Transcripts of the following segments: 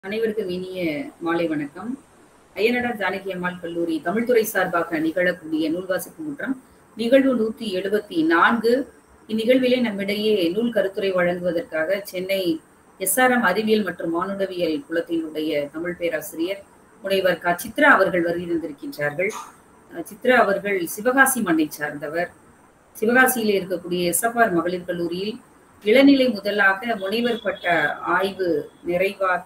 அனைவருக்கும் இனிய மாலை வணக்கம் அய்யனடார் ஜானகி அம்மாள் கல்லூரி தமிழ்துறை சார்பாக நிகழக்கூடிய நூல் வாசிப்பு முற்றம் நிகழ்வு நூத்தி எழுபத்தி நான்கு இந்நிகழ்விலே நம்மிடையே நூல் கருத்துரை வழங்குவதற்காக சென்னை எஸ்ஆர்எம் அறிவியல் மற்றும் மானுடவியல் குலத்தினுடைய தமிழ் பேராசிரியர் முனைவர் க சித்ரா அவர்கள் வருகின்றிருக்கின்றார்கள் அஹ் சித்ரா அவர்கள் சிவகாசி மண்ணை சார்ந்தவர் சிவகாசியில் இருக்கக்கூடிய எஸ்எஃப்ஆர் மகளிர் கல்லூரியில் இளநிலை முதலாக முனைவர் பட்ட ஆய்வு நிறைவாக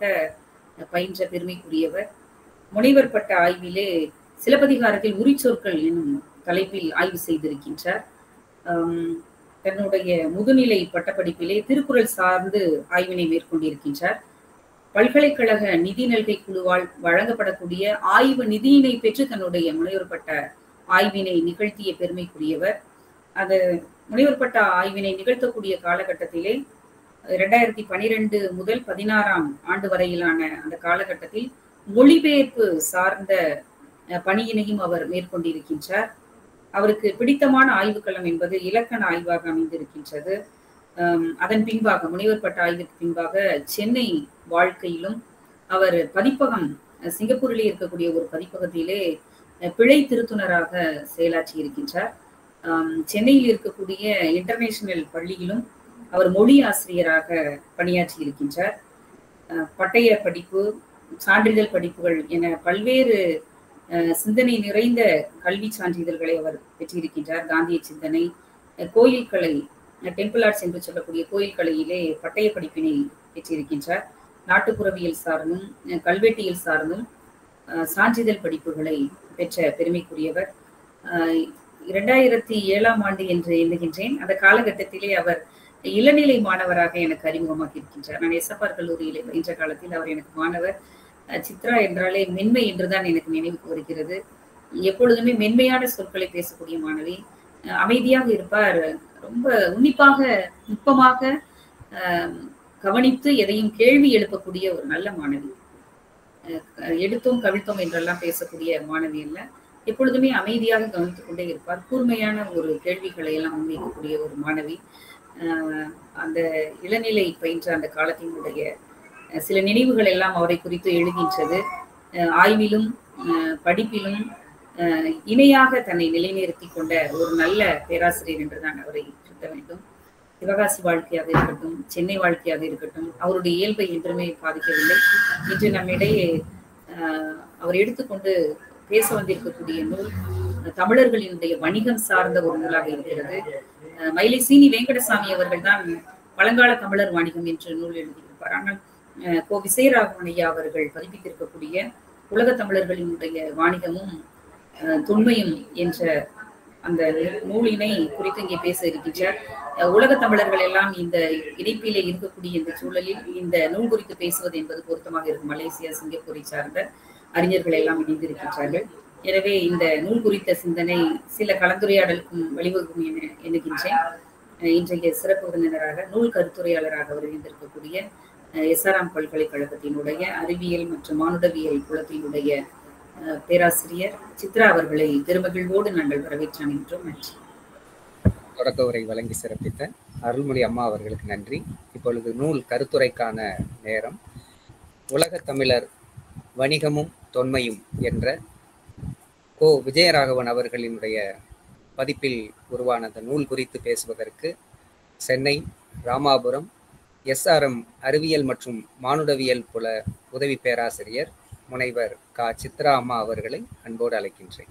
பயின்ற பெருமைக்குரியவர் முனைவர் பட்ட ஆய்விலே சிலப்பதிகாரத்தில் உரிச்சொற்கள் என்னும் தலைப்பில் ஆய்வு செய்திருக்கின்றார் ஆம், தன்னுடைய முதுநிலை பட்டப்படிப்பிலே திருக்குறள் சார்ந்து ஆய்வினை மேற்கொண்டிருக்கின்றார் பல்கலைக்கழக நிதி நல்கை குழுவால் வழங்கப்படக்கூடிய ஆய்வு நிதியினை பெற்று தன்னுடைய முனைவர் பட்ட ஆய்வினை நிகழ்த்திய பெருமைக்குரியவர் அது முனைவர் பட்ட ஆய்வினை நிகழ்த்தக்கூடிய காலகட்டத்திலே இரண்டாயிரத்தி பனிரெண்டு முதல் பதினாறாம் ஆண்டு வரையிலான அந்த காலகட்டத்தில் மொழிபெயர்ப்பு சார்ந்த அஹ், பணியினையும் அவர் மேற்கொண்டிருக்கின்றார் அவருக்கு பிடித்தமான ஆய்வுக்களம் என்பது இலக்கண ஆய்வாக அமைந்திருக்கின்றது அம், அதன் பின்பாக முனைவர் பட்ட ஆய்விற்கு பின்பாக சென்னை வாழ்க்கையிலும் அவர் பதிப்பகம் அஹ், சிங்கப்பூரிலே இருக்கக்கூடிய ஒரு பதிப்பகத்திலே அஹ், பிழை திருத்துனராக செயலாற்றி இருக்கின்றார் ஆம், சென்னையில் இருக்கக்கூடிய இன்டர்நேஷனல் பள்ளியிலும் அவர் மொழி ஆசிரியராக பணியாற்றி இருக்கின்றார் அஹ், பட்டய படிப்பு சான்றிதழ் படிப்புகள் என பல்வேறு அஹ், சிந்தனை நிறைந்த கல்வி சான்றிதழ்களை அவர் பெற்றிருக்கின்றார் காந்திய சிந்தனை அஹ், கோயில் கலை டெம்பிள் ஆர்ட்ஸ் என்று சொல்லக்கூடிய கோயில் கலையிலே பட்டய படிப்பினை பெற்றிருக்கின்றார் நாட்டுப்புறவியல் சார்ந்தும் அஹ், கல்வெட்டியல் சார்ந்தும் அஹ், சான்றிதழ் படிப்புகளை பெற்ற பெருமைக்குரியவர் அஹ், இரண்டாயிரத்தி ஏழாம் ஆண்டு என்று எண்ணுகின்றேன் அந்த காலகட்டத்திலே அவர் இளநிலை மாணவராக எனக்கு அறிமுகமாக்கி இருக்கின்றார் நான் எஸ்எஃப்ஆர் கல்லூரியிலே பயின்ற காலத்தில் அவர் எனக்கு மாணவர் அஹ் சித்ரா என்றாலே மென்மை என்றுதான் எனக்கு நினைவுக்கு வருகிறது எப்பொழுதுமே மென்மையான சொற்களை பேசக்கூடிய மாணவி அஹ் அமைதியாக இருப்பார் ரொம்ப உன்னிப்பாக நுட்பமாக அஹ், கவனித்து எதையும் கேள்வி எழுப்பக்கூடிய ஒரு நல்ல மாணவி அஹ் எடுத்தோம் கவிழ்த்தோம் என்றெல்லாம் பேசக்கூடிய மாணவி அல்ல எப்பொழுதுமே அமைதியாக கவனித்துக் கொண்டே இருப்பார் கூர்மையான ஒரு கேள்விகளை எல்லாம் முன்வைக்கக்கூடிய ஒரு மாணவி அஹ் அந்த இளநிலை பயின்ற அந்த காலத்தினுடைய அஹ் சில நினைவுகள் எல்லாம் அவரை குறித்து எழுகின்றது அஹ் ஆய்விலும் அஹ் படிப்பிலும் அஹ் இணையாக தன்னை நிலைநிறுத்தி கொண்ட ஒரு நல்ல பேராசிரியர் என்றுதான் அவரை சுட்ட வேண்டும் சிவகாசி வாழ்க்கையாக இருக்கட்டும் சென்னை வாழ்க்கையாக இருக்கட்டும் அவருடைய இயல்பை என்றுமே பாதிக்கவில்லை இன்று நம்மிடையே அஹ், அவர் எடுத்துக்கொண்டு பேச வந்திருக்கக்கூடிய நூல் அஹ், தமிழர்களினுடைய வணிகம் சார்ந்த ஒரு நூலாக இருக்கிறது அஹ், மயிலை சீனி வெங்கடசாமி அவர்கள் தான் பழங்கால தமிழர் வணிகம் என்று நூல் எழுதியிருப்பார் ஆனால் அஹ், கோ விசயராகவன் ஐயா அவர்கள் பதிப்பித்திருக்கக்கூடிய உலக தமிழர்களினுடைய வாணிகமும் அஹ், தொன்மையும் என்ற அந்த நூலினை குறித்து இங்கே பேச இருக்கின்றார் அஹ் உலக தமிழர்கள் எல்லாம் இந்த இணைப்பிலே இருக்கக்கூடிய இந்த சூழலில் இந்த நூல் குறித்து பேசுவது என்பது பொருத்தமாக இருக்கும் மலேசியா சிங்கப்பூரை சார்ந்த அறிஞர்கள் எல்லாம் இணைந்திருக்கின்றார்கள் எனவே இந்த நூல் குறித்த சிந்தனை சில கலந்துரையாடலுக்கும் வழிவகுக்கும் என எண்ணுகின்றேன் அஹ் இன்றைய சிறப்பு விருந்தினராக நூல் கருத்துரையாளராக வருகின்றிருக்கக்கூடிய எஸ்ஆர்எம் பல்கலைக்கழகத்தினுடைய அறிவியல் மற்றும் மானுடவியல் குலத்தினுடைய அஹ், பேராசிரியர் சித்ரா அவர்களை பெருமகிழ்வோடு நாங்கள் வரவேற்று அணிகின்றோம் நன்றி தொடக்க உரை வழங்கி சிறப்பித்த அருள்மொழி அம்மா அவர்களுக்கு நன்றி இப்பொழுது நூல் கருத்துரைக்கான நேரம் உலகத் தமிழர் வணிகமும் தொன்மையும் என்ற கோ விஜயராகவன் அவர்களினுடைய பதிப்பில் உருவான அந்த நூல் குறித்து பேசுவதற்கு சென்னை ராமாபுரம் எஸ்ஆர்எம் அறிவியல் மற்றும் மானுடவியல் புல உதவி பேராசிரியர் முனைவர் கா சித்ரா அம்மா அவர்களை அன்போடு அழைக்கின்றேன்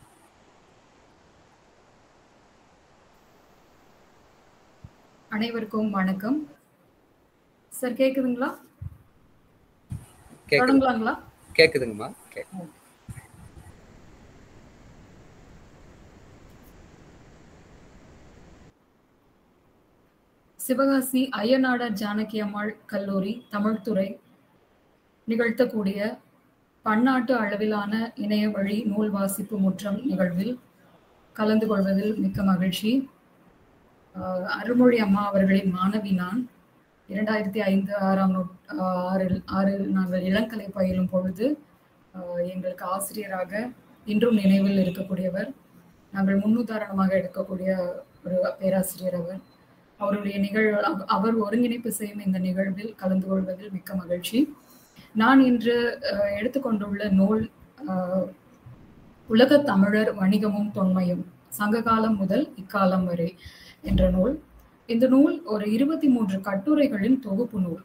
அனைவருக்கும் வணக்கம் சார் கேக்குதுங்களா கேக்குது தொடங்கலாங்களா கேக்குதுங்கம்மா கே சிவகாசி அய்யநாடர் ஜானகி அம்மாள் கல்லூரி தமிழ்துறை நிகழ்த்தக்கூடிய பன்னாட்டு அளவிலான இணைய வழி நூல் வாசிப்பு முற்றம் நிகழ்வில் கலந்து கொள்வதில் மிக்க மகிழ்ச்சி ஆஹ் அருள்மொழி அம்மா அவர்களின் மாணவி நான் இரண்டாயிரத்தி ஐந்து ஆறாம் நூ ஆஹ் ஆறில் ஆறில் நாங்கள் இளங்கலை பயிலும் பொழுது ஆஹ் எங்களுக்கு ஆசிரியராக இன்றும் நினைவில் இருக்கக்கூடியவர் நாங்கள் முன்னுதாரணமாக எடுக்கக்கூடிய ஒரு பேராசிரியர் அவர் அவருடைய நிகழ்வு அவ- அவர் ஒருங்கிணைப்பு செய்யும் இந்த நிகழ்வில் கலந்து கொள்வதில் மிக்க மகிழ்ச்சி நான் இன்று அஹ், எடுத்துக்கொண்டுள்ள நூல் அஹ், உலகத் தமிழர் வணிகமும் தொன்மையும் சங்ககாலம் முதல் இக்காலம் வரை என்ற நூல் இந்த நூல் ஒரு இருபத்தி மூன்று கட்டுரைகளின் தொகுப்பு நூல்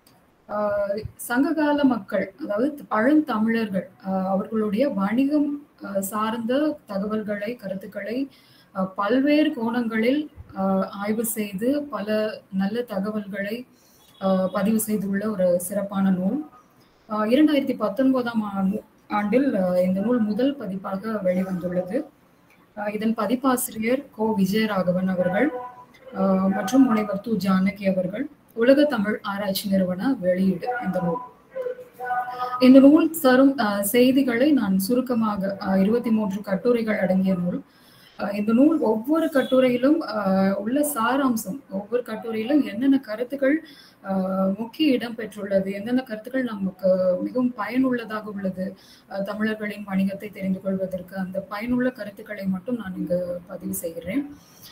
ஆஹ் சங்ககால மக்கள் அதாவது பழந்தமிழர்கள் ஆஹ் அவர்களுடைய வணிகம் ஆஹ் சார்ந்த தகவல்களை கருத்துக்களை ஆஹ் பல்வேறு கோணங்களில் ஆஹ் ஆய்வு செய்து பல நல்ல தகவல்களை ஆஹ் பதிவு செய்துள்ள ஒரு சிறப்பான நூல் ஆஹ் இரண்டாயிரத்தி பத்தொன்பதாம் ஆண்டு ஆண்டில் ஆஹ் இந்த நூல் முதல் பதிப்பாக வெளிவந்துள்ளது ஆஹ் இதன் பதிப்பாசிரியர் கோ விஜயராகவன் அவர்கள் ஆஹ் மற்றும் முனைவர் து ஜானகி அவர்கள் உலக தமிழ் ஆராய்ச்சி நிறுவன வெளியீடு இந்த நூல் இந்த நூல் தரும் ஆஹ் செய்திகளை நான் சுருக்கமாக இருபத்தி மூன்று கட்டுரைகள் அடங்கிய நூல் ஆஹ் இந்த நூல் ஒவ்வொரு கட்டுரையிலும் ஆஹ் உள்ள சாராம்சம் ஒவ்வொரு கட்டுரையிலும் என்னென்ன கருத்துக்கள் ஆஹ் முக்கிய இடம் பெற்றுள்ளது எந்தெந்த கருத்துக்கள் நமக்கு மிகவும் பயனுள்ளதாக உள்ளது ஆஹ் தமிழர்களின் வணிகத்தை தெரிந்து கொள்வதற்கு அந்த பயனுள்ள கருத்துக்களை மட்டும் நான் இங்கு பதிவு செய்கிறேன்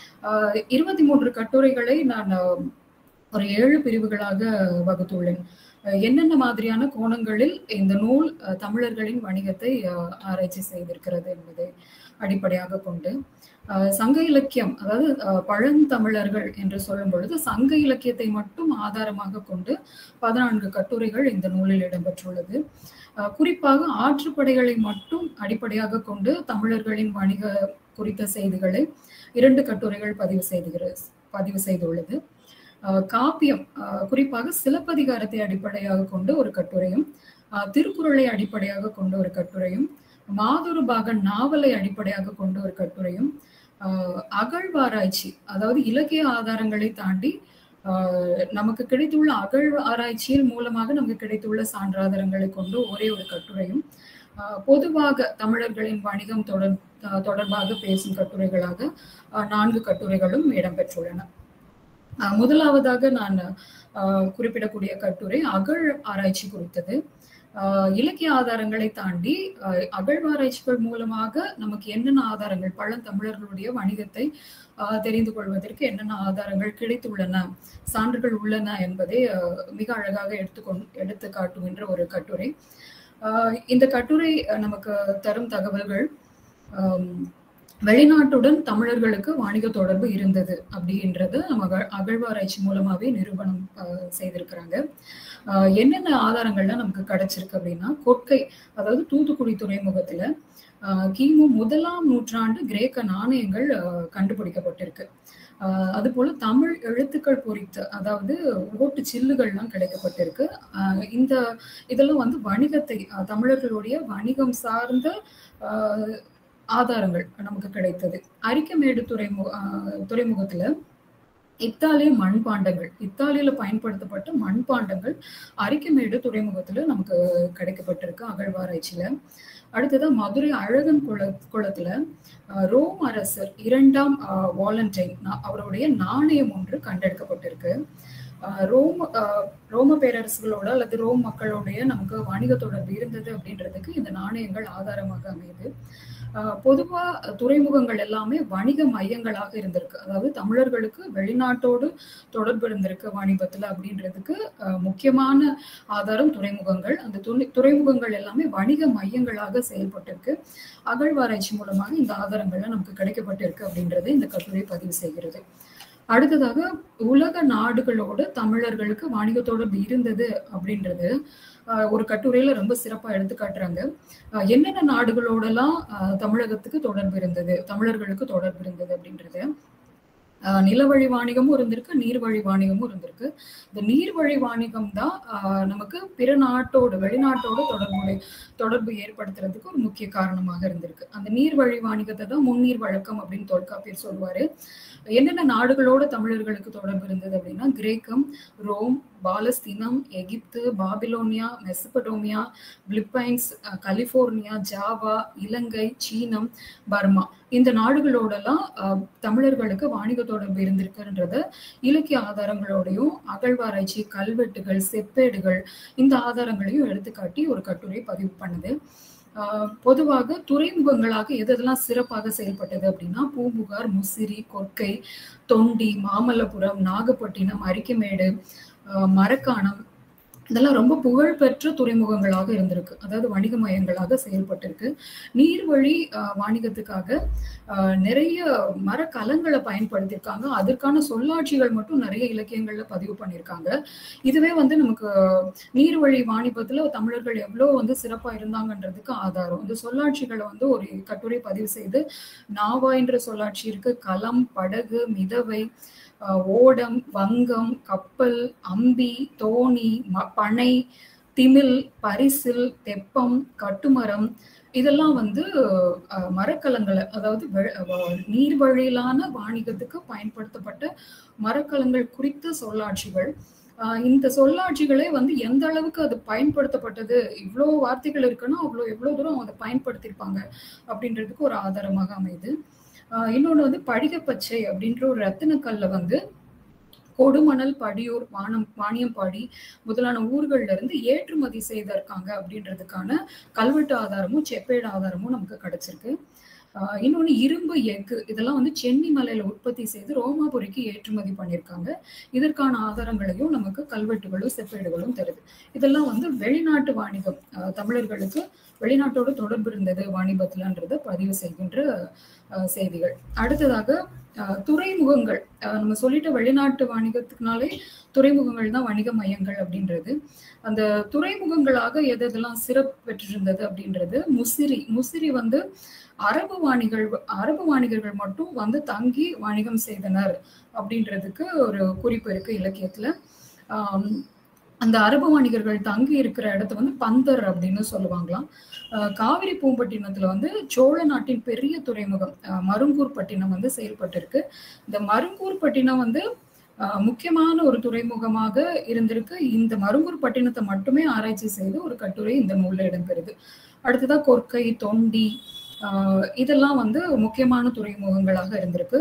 ஆஹ் இருபத்தி மூன்று கட்டுரைகளை நான் ஆஹ் ஒரு ஏழு பிரிவுகளாக வகுத்துள்ளேன் அஹ் என்னென்ன மாதிரியான கோணங்களில் இந்த நூல் அஹ் தமிழர்களின் வணிகத்தை அஹ் ஆராய்ச்சி செய்திருக்கிறது என்பதை அடிப்படையாக கொண்டு அஹ் சங்க இலக்கியம் அதாவது அஹ் பழந்தமிழர்கள் என்று சொல்லும் பொழுது சங்க இலக்கியத்தை மட்டும் ஆதாரமாக கொண்டு பதினான்கு கட்டுரைகள் இந்த நூலில் இடம்பெற்றுள்ளது அஹ் குறிப்பாக ஆற்றுப்படைகளை மட்டும் அடிப்படையாக கொண்டு தமிழர்களின் வணிக குறித்த செய்திகளை இரண்டு கட்டுரைகள் பதிவு செய்துகிறது பதிவு செய்துள்ளது அஹ் காப்பியம் அஹ் குறிப்பாக சிலப்பதிகாரத்தை அடிப்படையாக கொண்டு ஒரு கட்டுரையும் அஹ் திருக்குறளை அடிப்படையாக கொண்டு ஒரு கட்டுரையும் மாதொரு பாகன் நாவலை அடிப்படையாக கொண்டு ஒரு கட்டுரையும் அஹ் அகழ்வாராய்ச்சி அதாவது இலக்கிய ஆதாரங்களை தாண்டி ஆஹ் நமக்கு கிடைத்துள்ள அகழ் ஆராய்ச்சியின் மூலமாக நமக்கு கிடைத்துள்ள சான்றாதாரங்களை கொண்டு ஒரே ஒரு கட்டுரையும் ஆஹ் பொதுவாக தமிழர்களின் வணிகம் தொடர் ஆஹ் தொடர்பாக பேசும் கட்டுரைகளாக ஆஹ் நான்கு கட்டுரைகளும் இடம்பெற்றுள்ளன ஆஹ் முதலாவதாக நான் ஆஹ் குறிப்பிடக்கூடிய கட்டுரை அகழ் ஆராய்ச்சி குறித்தது ஆஹ் இலக்கிய ஆதாரங்களை தாண்டி ஆஹ் அகழ்வாராய்ச்சிகள் மூலமாக நமக்கு என்னென்ன ஆதாரங்கள் பழந்தமிழர்களுடைய வணிகத்தை ஆஹ் தெரிந்து கொள்வதற்கு என்னென்ன ஆதாரங்கள் கிடைத்துள்ளன சான்றுகள் உள்ளன என்பதை ஆஹ் மிக அழகாக எடுத்துக்கொண்டு எடுத்து காட்டுகின்ற ஒரு கட்டுரை ஆஹ் இந்த கட்டுரை நமக்கு தரும் தகவல்கள் ஆம், வெளிநாட்டுடன் தமிழர்களுக்கு வாணிக தொடர்பு இருந்தது அப்படின்றது நம்ம அகழ்- அகழ்வாராய்ச்சி மூலமாவே நிரூபணம் ஆஹ் செய்திருக்கிறாங்க ஆஹ் என்னென்ன ஆதாரங்கள்லாம் நமக்கு கிடைச்சிருக்கு அப்படின்னா கொற்கை அதாவது தூத்துக்குடி துறைமுகத்துல ஆஹ் கிமு முதலாம் நூற்றாண்டு கிரேக்க நாணயங்கள் ஆஹ் கண்டுபிடிக்கப்பட்டிருக்கு ஆஹ் அது போல தமிழ் எழுத்துக்கள் பொறித்த அதாவது ஓட்டு சில்லுகள்லாம் கிடைக்கப்பட்டிருக்கு ஆஹ் இந்த இதெல்லாம் வந்து வணிகத்தை ஆஹ் தமிழர்களுடைய வணிகம் சார்ந்த ஆஹ் ஆதாரங்கள் நமக்கு கிடைத்தது அரிக்கமேடு துறைமுக ஆஹ் துறைமுகத்துல இத்தாலிய மண்பாண்டங்கள் இத்தாலியில பயன்படுத்தப்பட்ட மண்பாண்டங்கள் அரிக்கமேடு துறைமுகத்துல நமக்கு கிடைக்கப்பட்டிருக்கு அகழ்வாராய்ச்சியில அடுத்ததா மதுரை அழகன் குள குளத்துல ஆஹ் ரோம் அரசர் இரண்டாம் ஆஹ் வாலண்டைன் நா- அவருடைய நாணயம் ஒன்று கண்டெடுக்கப்பட்டிருக்கு ஆஹ் ரோம் ஆஹ் ரோம பேரரசுகளோட அல்லது ரோம் மக்களுடைய நமக்கு வணிக தொடர்பு இருந்தது அப்படின்றதுக்கு இந்த நாணயங்கள் ஆதாரமாக அமையுது ஆஹ் பொதுவா துறைமுகங்கள் எல்லாமே வணிக மையங்களாக இருந்திருக்கு அதாவது தமிழர்களுக்கு வெளிநாட்டோடு தொடர்பு இருந்திருக்கு வாணிபத்துல அப்படின்றதுக்கு ஆஹ் முக்கியமான ஆதாரம் துறைமுகங்கள் அந்த துணை- துறைமுகங்கள் எல்லாமே வணிக மையங்களாக செயல்பட்டிருக்கு அகழ்வாராய்ச்சி மூலமாக இந்த ஆதாரங்கள்லாம் நமக்கு கிடைக்கப்பட்டிருக்கு அப்படின்றதை இந்த கட்டுரை பதிவு செய்கிறது அடுத்ததாக உலக நாடுகளோடு தமிழர்களுக்கு வாணிக தொடர்பு இருந்தது அப்படின்றது ஆஹ் ஒரு கட்டுரையில ரொம்ப சிறப்பா எடுத்து காட்டுறாங்க ஆஹ் என்னென்ன நாடுகளோடலாம் ஆஹ் தமிழகத்துக்கு தொடர்பு இருந்தது தமிழர்களுக்கு தொடர்பு இருந்தது அப்படின்றது ஆஹ் நிலவழி வாணிகமும் இருந்திருக்கு நீர்வழி வாணிகமும் இருந்திருக்கு இந்த நீர்வழி வாணிகம் தான் ஆஹ் நமக்கு பிற நாட்டோடு வெளிநாட்டோடு தொடர்புடைய தொடர்பு ஏற்படுத்துறதுக்கு ஒரு முக்கிய காரணமாக இருந்திருக்கு அந்த நீர்வழி வாணிகத்தை தான் முன்னீர் வழக்கம் அப்படின்னு தொல்காப்பியர் சொல்லுவாரு என்னென்ன நாடுகளோட தமிழர்களுக்கு தொடர்பு இருந்தது அப்படின்னா கிரேக்கம் ரோம் பாலஸ்தீனம் எகிப்து பாபிலோனியா மெசபடோமியா பிலிப்பைன்ஸ் அஹ் கலிபோர்னியா ஜாவா இலங்கை சீனம் பர்மா இந்த நாடுகளோடலாம் அஹ், தமிழர்களுக்கு வாணிக தொடர்பு இருந்திருக்குன்றத இலக்கிய ஆதாரங்களோடையும் அகழ்வாராய்ச்சி கல்வெட்டுகள் செப்பேடுகள் இந்த ஆதாரங்களையும் எடுத்துக்காட்டி ஒரு கட்டுரை பதிவு பண்ணுது ஆஹ் பொதுவாக துறைமுகங்களாக எது எதெல்லாம் சிறப்பாக செயல்பட்டது அப்படின்னா பூம்புகார் முசிறி கொற்கை தொண்டி மாமல்லபுரம் நாகப்பட்டினம் அரிக்கமேடு ஆஹ் மரக்காணம் இதெல்லாம் ரொம்ப புகழ்பெற்ற துறைமுகங்களாக இருந்திருக்கு அதாவது வணிக மையங்களாக செயல்பட்டிருக்கு நீர்வழி ஆஹ், வாணிகத்துக்காக ஆஹ், நிறைய மரக்கலங்களை பயன்படுத்தியிருக்காங்க அதற்கான சொல்லாட்சிகள் மட்டும் நிறைய இலக்கியங்கள்ல பதிவு பண்ணியிருக்காங்க இதுவே வந்து நமக்கு நீர்வழி வாணிபத்துல தமிழர்கள் எவ்வளவு வந்து சிறப்பா இருந்தாங்கன்றதுக்கு ஆதாரம் இந்த சொல்லாட்சிகளை வந்து ஒரு கட்டுரை பதிவு செய்து நாவா என்ற சொல்லாட்சி இருக்கு களம் படகு மிதவை ஆஹ் ஓடம் வங்கம் கப்பல் அம்பி தோணி ம- பனை திமில் பரிசில் தெப்பம் கட்டுமரம் இதெல்லாம் வந்து அஹ், மரக்கலங்களை அதாவது வெ- வ- நீர்வழியிலான வாணிகத்துக்கு பயன்படுத்தப்பட்ட மரக்கலங்கள் குறித்த சொல்லாட்சிகள் ஆஹ் இந்த சொல்லாட்சிகளே வந்து எந்த அளவுக்கு அது பயன்படுத்தப்பட்டது இவ்வளோ வார்த்தைகள் இருக்குன்னா அவ்வளோ எவ்வளோ தூரம் அதை பயன்படுத்தியிருப்பாங்க அப்படின்றதுக்கு ஒரு ஆதாரமாக அமையுது ஆஹ் இன்னொன்று வந்து படிகப்பச்சை அப்படின்ற ஒரு ரத்தினக்கல்ல வந்து கொடுமணல் படியூர் வானம் வாணியம்பாடி முதலான ஊர்கள்ல இருந்து ஏற்றுமதி செய்திருக்காங்க அப்படின்றதுக்கான கல்வெட்டு ஆதாரமும் செப்பேடு ஆதாரமும் நமக்கு கிடைச்சிருக்கு ஆஹ் இன்னொன்னு இரும்பு எஃகு இதெல்லாம் வந்து சென்னி மலையில உற்பத்தி செய்து ரோமாபுரிக்கு ஏற்றுமதி பண்ணியிருக்காங்க இதற்கான ஆதாரங்களையும் நமக்கு கல்வெட்டுகளும் செப்பேடுகளும் தருது இதெல்லாம் வந்து வெளிநாட்டு வாணிகம் ஆஹ் தமிழர்களுக்கு வெளிநாட்டோட தொடர்பு இருந்தது வாணிபத்துலன்றத பதிவு செய்கின்ற ஆஹ் செய்திகள் அடுத்ததாக ஆஹ் துறைமுகங்கள் ஆஹ் நம்ம சொல்லிட்ட வெளிநாட்டு வாணிகத்துக்குனாலே துறைமுகங்கள் தான் வணிக மையங்கள் அப்படின்றது அந்த துறைமுகங்களாக எது எதெல்லாம் சிறப்பு பெற்றிருந்தது அப்படின்றது முசிறி முசிறி வந்து அரபு வாணிகள் அரபு வாணிகர்கள் மட்டும் வந்து தங்கி வணிகம் செய்தனர் அப்படின்றதுக்கு ஒரு குறிப்பு இருக்கு இலக்கியத்துல ஆம், அந்த அரபு வணிகர்கள் தங்கி இருக்கிற இடத்த வந்து பந்தர் அப்படின்னு சொல்லுவாங்களாம் ஆஹ் காவிரி பூம்பட்டினத்துல வந்து சோழ நாட்டின் பெரிய துறைமுகம் ஆஹ் மருங்கூர் பட்டினம் வந்து செயல்பட்டிருக்கு இந்த மருங்கூர் பட்டினம் வந்து ஆஹ் முக்கியமான ஒரு துறைமுகமாக இருந்திருக்கு இந்த மருங்கூர் பட்டினத்தை மட்டுமே ஆராய்ச்சி செய்து ஒரு கட்டுரை இந்த நூல்ல இடம்பெறுது அடுத்ததா கொற்கை தொண்டி ஆஹ் இதெல்லாம் வந்து முக்கியமான துறைமுகங்களாக இருந்திருக்கு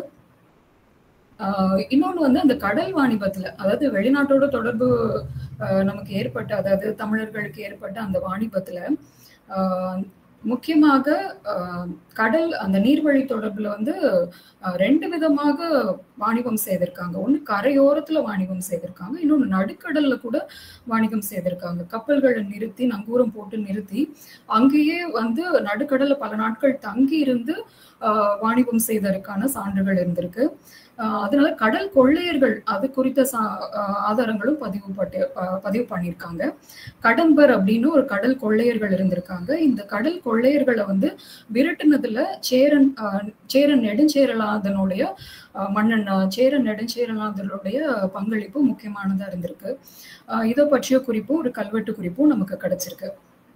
ஆஹ் இன்னொன்னு வந்து அந்த கடல் வாணிபத்துல அதாவது வெளிநாட்டோட தொடர்பு ஆஹ் நமக்கு ஏற்பட்ட அதாவது தமிழர்களுக்கு ஏற்பட்ட அந்த வாணிபத்துல ஆஹ் முக்கியமாக ஆஹ் கடல் அந்த நீர்வழி தொடர்புல வந்து ஆஹ் ரெண்டு விதமாக வாணிபம் செய்திருக்காங்க ஒண்ணு கரையோரத்துல வாணிபம் செய்திருக்காங்க இன்னொன்னு நடுக்கடல்ல கூட வாணிகம் செய்திருக்காங்க கப்பல்களை நிறுத்தி நங்கூரம் போட்டு நிறுத்தி அங்கேயே வந்து நடுக்கடல்ல பல நாட்கள் தங்கி இருந்து ஆஹ் வாணிபம் செய்ததற்கான சான்றுகள் இருந்திருக்கு ஆஹ் அதனால கடல் கொள்ளையர்கள் அது குறித்த சா ஆஹ் ஆதாரங்களும் பதிவு பட்டு ஆஹ் பதிவு பண்ணியிருக்காங்க கடம்பர் அப்படின்னு ஒரு கடல் கொள்ளையர்கள் இருந்திருக்காங்க இந்த கடல் கொள்ளையர்களை வந்து விரட்டுனதுல சேரன் ஆஹ் சேரன் நெடுஞ்சேரலாதனுடைய ஆஹ் மன்னன் ஆஹ் சேரன் நெடுஞ்சேரலாதனுடைய பங்களிப்பு முக்கியமானதா இருந்திருக்கு ஆஹ் இதை பற்றிய குறிப்பும் ஒரு கல்வெட்டு குறிப்பும் நமக்கு கிடைச்சிருக்கு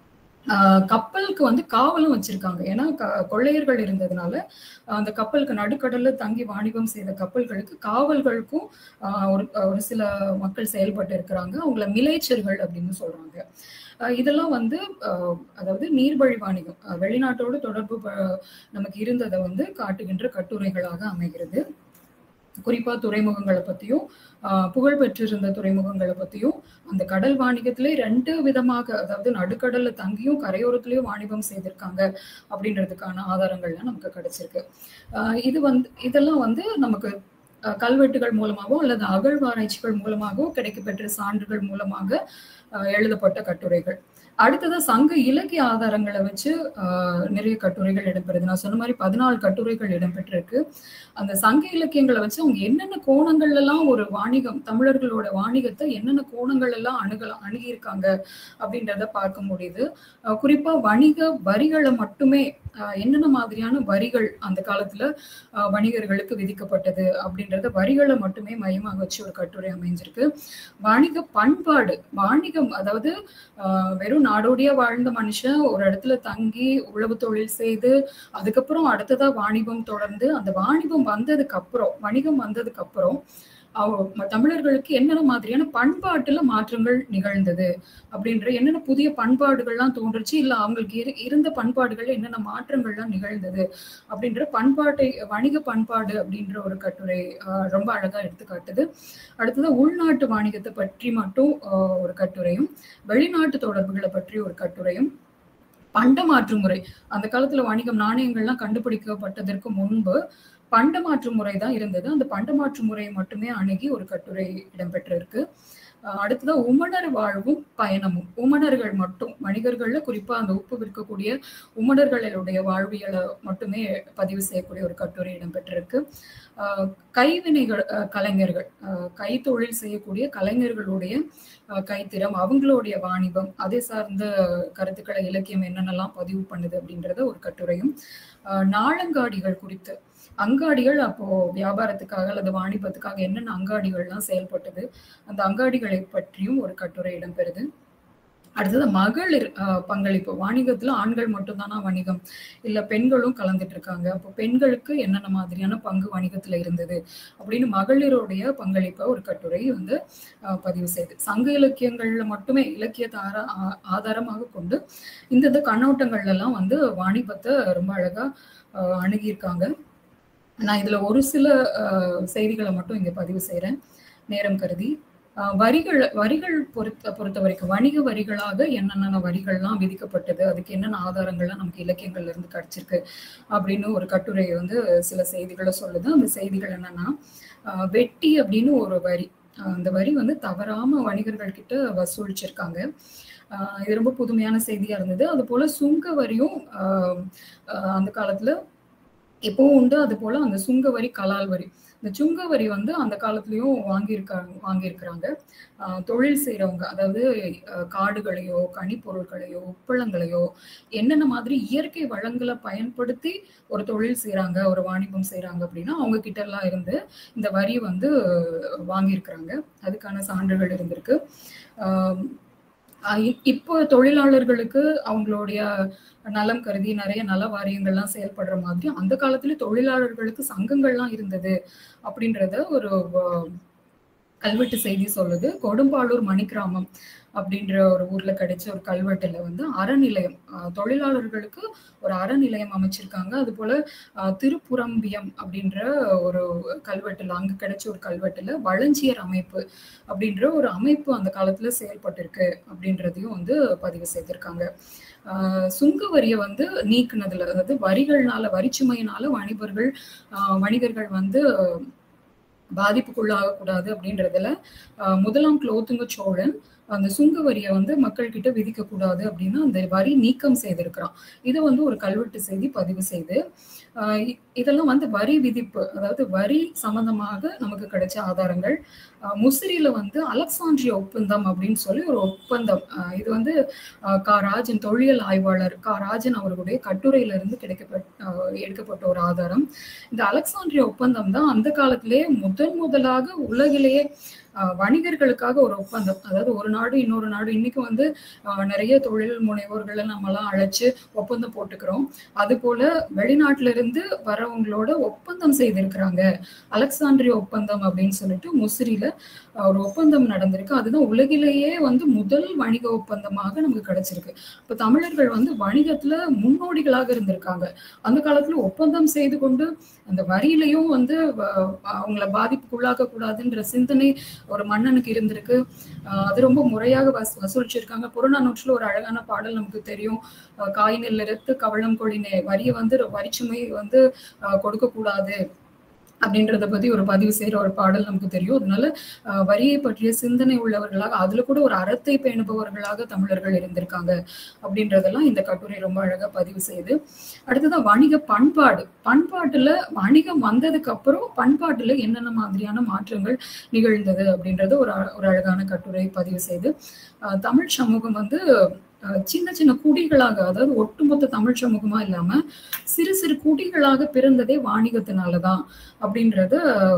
ஆஹ் கப்பலுக்கு வந்து காவலும் வச்சிருக்காங்க ஏன்னா க- கொள்ளையர்கள் இருந்ததுனால ஆஹ் அந்த கப்பலுக்கு நடுக்கடல்ல தங்கி வாணிபம் செய்த கப்பல்களுக்கு காவல்களுக்கும் ஆஹ் ஒரு ஒரு சில மக்கள் செயல்பட்டு இருக்கிறாங்க அவங்கள மிலேச்சர்கள் அப்படின்னு சொல்றாங்க ஆஹ் இதெல்லாம் வந்து ஆஹ் அதாவது நீர்வழி வாணிகம் ஆஹ் வெளிநாட்டோடு தொடர்பு ப- நமக்கு இருந்ததை வந்து காட்டுகின்ற கட்டுரைகளாக அமைகிறது குறிப்பா துறைமுகங்களை பத்தியும் ஆஹ் புகழ் பெற்றிருந்த துறைமுகங்களை பத்தியும் அந்த கடல் வாணிகத்திலே ரெண்டு விதமாக அதாவது நடுக்கடல்ல தங்கியும் கரையோரத்திலயும் வாணிபம் செய்திருக்காங்க அப்படின்றதுக்கான ஆதாரங்கள்லாம் நமக்கு கிடைச்சிருக்கு ஆஹ் இது வந்து இதெல்லாம் வந்து நமக்கு அஹ், கல்வெட்டுகள் மூலமாகவோ அல்லது அகழ்வாராய்ச்சிகள் மூலமாகவோ கிடைக்கப்பெற்ற சான்றுகள் மூலமாக அஹ், எழுதப்பட்ட கட்டுரைகள் அடுத்ததா சங்க இலக்கிய ஆதாரங்களை வச்சு ஆஹ், நிறைய கட்டுரைகள் இடம்பெறுது நான் சொன்ன மாதிரி பதினாலு கட்டுரைகள் இடம்பெற்றிருக்கு அந்த சங்க இலக்கியங்களை வச்சு அவங்க என்னென்ன கோணங்கள்ல எல்லாம் ஒரு வாணிகம் தமிழர்களோட வாணிகத்தை என்னென்ன கோணங்கள் எல்லாம் அணுகலாம் அணுகியிருக்காங்க அப்படின்றத பார்க்க முடியுது அஹ் குறிப்பா வணிக வரிகளை மட்டுமே அஹ் என்னென்ன மாதிரியான வரிகள் அந்த காலத்துல அஹ் வணிகர்களுக்கு விதிக்கப்பட்டது அப்படின்றத வரிகளை மட்டுமே மையமாக வச்சு ஒரு கட்டுரை அமைஞ்சிருக்கு வாணிக பண்பாடு வாணிகம் அதாவது ஆஹ் வெறும் நாடோடியா வாழ்ந்த மனுஷன் ஒரு இடத்துல தங்கி உழவு தொழில் செய்து அதுக்கப்புறம் அடுத்ததா வாணிபம் தொடர்ந்து அந்த வாணிபம் வந்ததுக்கு அப்புறம் வணிகம் வந்ததுக்கு அப்புறம் அவ- தமிழர்களுக்கு என்னென்ன மாதிரியான பண்பாட்டுல மாற்றங்கள் நிகழ்ந்தது அப்படின்ற என்னென்ன புதிய பண்பாடுகள்லாம் தோன்றுச்சு இல்ல அவங்களுக்கு இரு- இருந்த பண்பாடுகள்ல என்னென்ன மாற்றங்கள்லாம் நிகழ்ந்தது அப்படின்ற பண்பாட்டை வணிக பண்பாடு அப்படின்ற ஒரு கட்டுரை ஆஹ் ரொம்ப அழகா எடுத்து காட்டுது அடுத்தது உள்நாட்டு வாணிகத்தை பற்றி மட்டும் ஆஹ் ஒரு கட்டுரையும் வெளிநாட்டு தொடர்புகளை பற்றி ஒரு கட்டுரையும் பண்டமாற்று முறை அந்த காலத்துல வணிகம் நாணயங்கள்லாம் கண்டுபிடிக்கப்பட்டதற்கு முன்பு பண்டமாற்று முறை தான் இருந்தது அந்த பண்டமாற்று முறையை மட்டுமே அணுகி ஒரு கட்டுரை இடம்பெற்றிருக்கு அஹ் அடுத்ததா உமணர் வாழ்வும் பயணமும் உமணர்கள் மட்டும் வணிகர்கள்ல குறிப்பா அந்த உப்பு விற்கக்கூடிய உமணர்களுடைய வாழ்வியலை மட்டுமே பதிவு செய்யக்கூடிய ஒரு கட்டுரை இடம்பெற்றிருக்கு அஹ் கைவினைகள் அஹ் கலைஞர்கள் அஹ் கைத்தொழில் செய்யக்கூடிய கலைஞர்களுடைய அஹ் கைத்திறம் அவங்களுடைய வாணிபம் அதை சார்ந்த கருத்துக்களை இலக்கியம் என்னென்னலாம் பதிவு பண்ணுது அப்படின்றத ஒரு கட்டுரையும் அஹ் நாளங்காடிகள் குறித்து அங்காடிகள் அப்போ வியாபாரத்துக்காக அல்லது வாணிபத்துக்காக என்னென்ன அங்காடிகள்லாம் செயல்பட்டது அந்த அங்காடிகளை பற்றியும் ஒரு கட்டுரை இடம்பெறுது அடுத்தது மகளிர் அஹ், பங்களிப்பு வாணிகத்துல ஆண்கள் மட்டும்தானா வணிகம் இல்ல பெண்களும் கலந்துட்டு இருக்காங்க அப்போ பெண்களுக்கு என்னென்ன மாதிரியான பங்கு வணிகத்துல இருந்தது அப்படின்னு மகளிருடைய பங்களிப்பை ஒரு கட்டுரை வந்து அஹ், பதிவு செய்து சங்க இலக்கியங்கள்ல மட்டுமே இலக்கியத்தை ஆரா- ஆ- ஆதாரமாக கொண்டு இந்தந்த கண்ணோட்டங்கள்ல எல்லாம் வந்து வாணிபத்தை ரொம்ப அழகா அஹ், அணுகியிருக்காங்க நான் இதுல ஒரு சில அஹ், செய்திகளை மட்டும் இங்க பதிவு செய்றேன் நேரம் கருதி அஹ், வரிகள் வரிகள் பொறுத்த பொறுத்த வரைக்கும் வணிக வரிகளாக என்னென்ன வரிகள்லாம் விதிக்கப்பட்டது அதுக்கு என்னென்ன ஆதாரங்கள்லாம் நமக்கு இலக்கியங்கள்ல இருந்து கிடைச்சிருக்கு அப்படின்னு ஒரு கட்டுரை வந்து சில செய்திகளை சொல்லுது அந்த செய்திகள் என்னன்னா அஹ், வெட்டி அப்படின்னு ஒரு வரி அஹ், அந்த வரி வந்து தவறாம வணிகர்கள் கிட்ட வசூலிச்சிருக்காங்க அஹ், இது ரொம்ப புதுமையான செய்தியா இருந்தது அது போல சுங்க வரியும் அஹ், அஹ், அந்த காலத்துல எப்பவும் உண்டு அது போல அந்த சுங்க வரி கலால் வரி இந்த சுங்க வரி வந்து அந்த காலத்துலயும் வாங்கியிருக்காங்க வாங்கியிருக்கிறாங்க ஆஹ் தொழில் செய்றவங்க அதாவது அஹ் காடுகளையோ கனிப்பொருட்களையோ உப்பளங்களையோ என்னென்ன மாதிரி இயற்கை வளங்களை பயன்படுத்தி ஒரு தொழில் செய்றாங்க ஒரு வாணிபம் செய்றாங்க அப்படின்னா அவங்க கிட்ட எல்லாம் இருந்து இந்த வரி வந்து வாங்கியிருக்கிறாங்க அதுக்கான சான்றுகள் இருந்திருக்கு ஆஹ் ஆஹ் இ- இப்போ தொழிலாளர்களுக்கு அவங்களுடைய நலம் கருதி நிறைய நல வாரியங்கள்லாம் செயல்படுற மாதிரி அந்த காலத்துல தொழிலாளர்களுக்கு சங்கங்கள்லாம் இருந்தது அப்படின்றத ஒரு வ- கல்வெட்டு செய்தி சொல்லுது கொடும்பாளூர் மணிக்கிராமம் அப்படின்ற ஒரு ஊர்ல கிடைச்ச ஒரு கல்வெட்டுல வந்து அறநிலையம் ஆஹ் தொழிலாளர்களுக்கு ஒரு அறநிலையம் அமைச்சிருக்காங்க அது போல ஆஹ் திருப்புரம்பியம் அப்படின்ற ஒரு கல்வெட்டுல அங்க கிடைச்ச ஒரு கல்வெட்டுல வளஞ்சியர் அமைப்பு அப்படின்ற ஒரு அமைப்பு அந்த காலத்துல செயல்பட்டிருக்கு அப்படின்றதையும் வந்து பதிவு செய்திருக்காங்க ஆஹ் சுங்க வரியை வந்து நீக்குனதுல அதாவது வரிகள்னால வரிச்சுமையினால வணிகர்கள் ஆஹ் வணிகர்கள் வந்து பாதிப்புக்குள்ளாக கூடாது அப்படின்றதுல ஆஹ் முதலாம் குலோத்துங்க சோழன் அந்த சுங்க வரியை வந்து மக்கள் கிட்ட விதிக்க கூடாது அப்படின்னு அந்த வரி நீக்கம் செய்திருக்கிறான் இது வந்து ஒரு கல்வெட்டு செய்தி பதிவு செய்து ஆஹ் இ- இதெல்லாம் வந்து வரி விதிப்பு அதாவது வரி சம்பந்தமாக நமக்கு கிடைச்ச ஆதாரங்கள் ஆஹ் முசிறியில வந்து அலெக்சாண்ட்ரிய ஒப்பந்தம் அப்படின்னு சொல்லி ஒரு ஒப்பந்தம் ஆஹ் இது வந்து ஆஹ் கா ராஜன் தொழில் ஆய்வாளர் கா ராஜன் அவர்களுடைய கட்டுரையில இருந்து கிடைக்கப்பட்ட ஆஹ் எடுக்கப்பட்ட ஒரு ஆதாரம் இந்த அலெக்சாண்ட்ரிய ஒப்பந்தம் தான் அந்த காலத்திலேயே முதன் முதலாக உலகிலேயே ஆஹ் வணிகர்களுக்காக ஒரு ஒப்பந்தம் அதாவது ஒரு நாடு இன்னொரு நாடு இன்னைக்கு வந்து ஆஹ் நிறைய தொழில் முனைவோர்களை நம்மலாம் அழைச்சு ஒப்பந்தம் போட்டுக்கிறோம் அது போல வெளிநாட்டுல இருந்து வரவங்களோட ஒப்பந்தம் செய்திருக்கிறாங்க அலெக்சாண்ட்ரிய ஒப்பந்தம் அப்படின்னு சொல்லிட்டு முசிறியில ஆஹ் ஒரு ஒப்பந்தம் நடந்திருக்கு அதுதான் உலகிலேயே வந்து முதல் வணிக ஒப்பந்தமாக நமக்கு கிடைச்சிருக்கு இப்ப தமிழர்கள் வந்து வணிகத்துல முன்னோடிகளாக இருந்திருக்காங்க அந்த காலத்துல ஒப்பந்தம் செய்து கொண்டு அந்த வரியிலையும் வந்து வ- அவங்கள பாதிப்புக்குள்ளாக்க கூடாதுன்ற சிந்தனை ஒரு மன்னனுக்கு இருந்திருக்கு ஆஹ் அது ரொம்ப முறையாக வசூ வசூலிச்சிருக்காங்க புறநானூற்றுல ஒரு அழகான பாடல் நமக்கு தெரியும் ஆஹ் காயினில் இருந்து கவளம் கொடினே வரியை வந்து வரிச்சுமை வந்து ஆஹ் கொடுக்க கூடாது அப்படின்றத பத்தி ஒரு பதிவு செய்யற ஒரு பாடல் நமக்கு தெரியும் அதனால ஆஹ் வரியை பற்றிய சிந்தனை உள்ளவர்களாக அதுல கூட ஒரு அறத்தை பேணுபவர்களாக தமிழர்கள் இருந்திருக்காங்க அப்படின்றதெல்லாம் இந்த கட்டுரை ரொம்ப அழகா பதிவு செய்யுது அடுத்ததான் வணிக பண்பாடு பண்பாட்டுல வணிகம் வந்ததுக்கு அப்புறம் பண்பாட்டுல என்னென்ன மாதிரியான மாற்றங்கள் நிகழ்ந்தது அப்படின்றது ஒரு அ- ஒரு அழகான கட்டுரை பதிவு செய்து ஆஹ் தமிழ் சமூகம் வந்து ஆஹ் சின்ன சின்ன குடிகளாக அதாவது ஒட்டுமொத்த தமிழ் சமூகமா இல்லாம சிறு சிறு குடிகளாக பிறந்ததே வாணிகத்தினாலதான் அப்படின்றத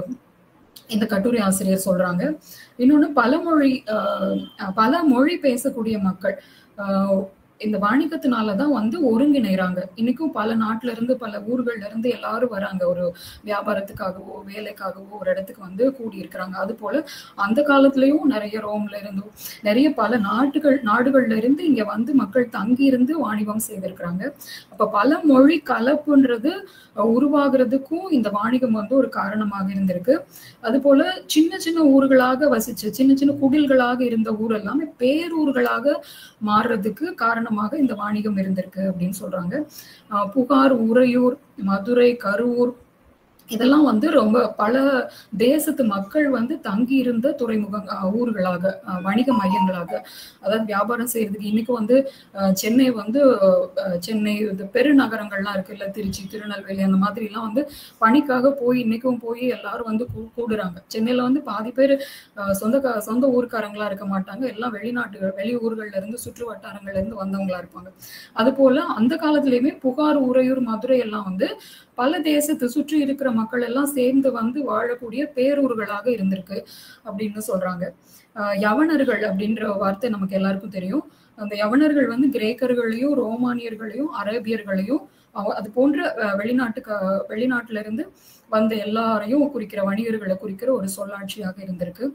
இந்த கட்டுரை ஆசிரியர் சொல்றாங்க இன்னொன்னு பலமொழி ஆஹ் பல மொழி பேசக்கூடிய மக்கள் ஆஹ் இந்த வாணிகத்தினாலதான் வந்து ஒருங்கிணைறாங்க இன்னைக்கும் பல நாட்டுல இருந்து பல ஊர்கள்ல இருந்து எல்லாரும் வராங்க ஒரு வியாபாரத்துக்காகவோ வேலைக்காகவோ ஒரு இடத்துக்கு வந்து கூடி இருக்கிறாங்க அது போல அந்த காலத்துலயும் நிறைய ரோம்ல இருந்தும் நிறைய பல நாட்டுகள் நாடுகள்ல இருந்து இங்க வந்து மக்கள் தங்கி இருந்து வாணிபம் செய்திருக்கிறாங்க அப்ப பல மொழி கலப்புன்றது அஹ், உருவாகிறதுக்கும் இந்த வாணிகம் வந்து ஒரு காரணமாக இருந்திருக்கு அது போல சின்ன சின்ன ஊர்களாக வசிச்சு சின்ன சின்ன குடில்களாக இருந்த ஊர் எல்லாமே பேரூர்களாக மாறுறதுக்கு காரணமாக இந்த வாணிகம் இருந்திருக்கு அப்படின்னு சொல்றாங்க ஆஹ் புகார் உறையூர் மதுரை கருவூர் இதெல்லாம் வந்து ரொம்ப பல தேசத்து மக்கள் வந்து தங்கி இருந்த துறைமுக ஊர்களாக வணிக மையங்களாக அதாவது வியாபாரம் செய்யறதுக்கு இன்னைக்கு வந்து சென்னை வந்து சென்னை இது பெருநகரங்கள்லாம் இருக்கு இல்ல திருச்சி திருநெல்வேலி அந்த மாதிரி எல்லாம் வந்து பணிக்காக போய் இன்னைக்கும் போய் எல்லாரும் வந்து கூடுறாங்க சென்னையில வந்து பாதி பேர் சொந்த சொந்த ஊர்க்காரங்களா இருக்க மாட்டாங்க எல்லாம் வெளிநாட்டு வெளி ஊர்கள்ல இருந்து சுற்று வட்டாரங்கள்ல இருந்து வந்தவங்களா இருப்பாங்க அது போல அந்த காலத்திலயுமே புகார் உறையூர் மதுரை எல்லாம் வந்து பல தேசத்து சுற்றி இருக்கிற மக்கள் எல்லாம் சேர்ந்து வந்து வாழக்கூடிய பேரூர்களாக இருந்திருக்கு அப்படின்னு சொல்றாங்க யவனர்கள் அப்படின்ற வார்த்தை நமக்கு எல்லாருக்கும் தெரியும் அந்த யவனர்கள் வந்து கிரேக்கர்களையும் ரோமானியர்களையும் அரேபியர்களையும் அது போன்ற வெளிநாட்டுக்கு வெளிநாட்டுல இருந்து வந்த எல்லாரையும் குறிக்கிற வணிகர்களை குறிக்கிற ஒரு சொல்லாட்சியாக இருந்திருக்கு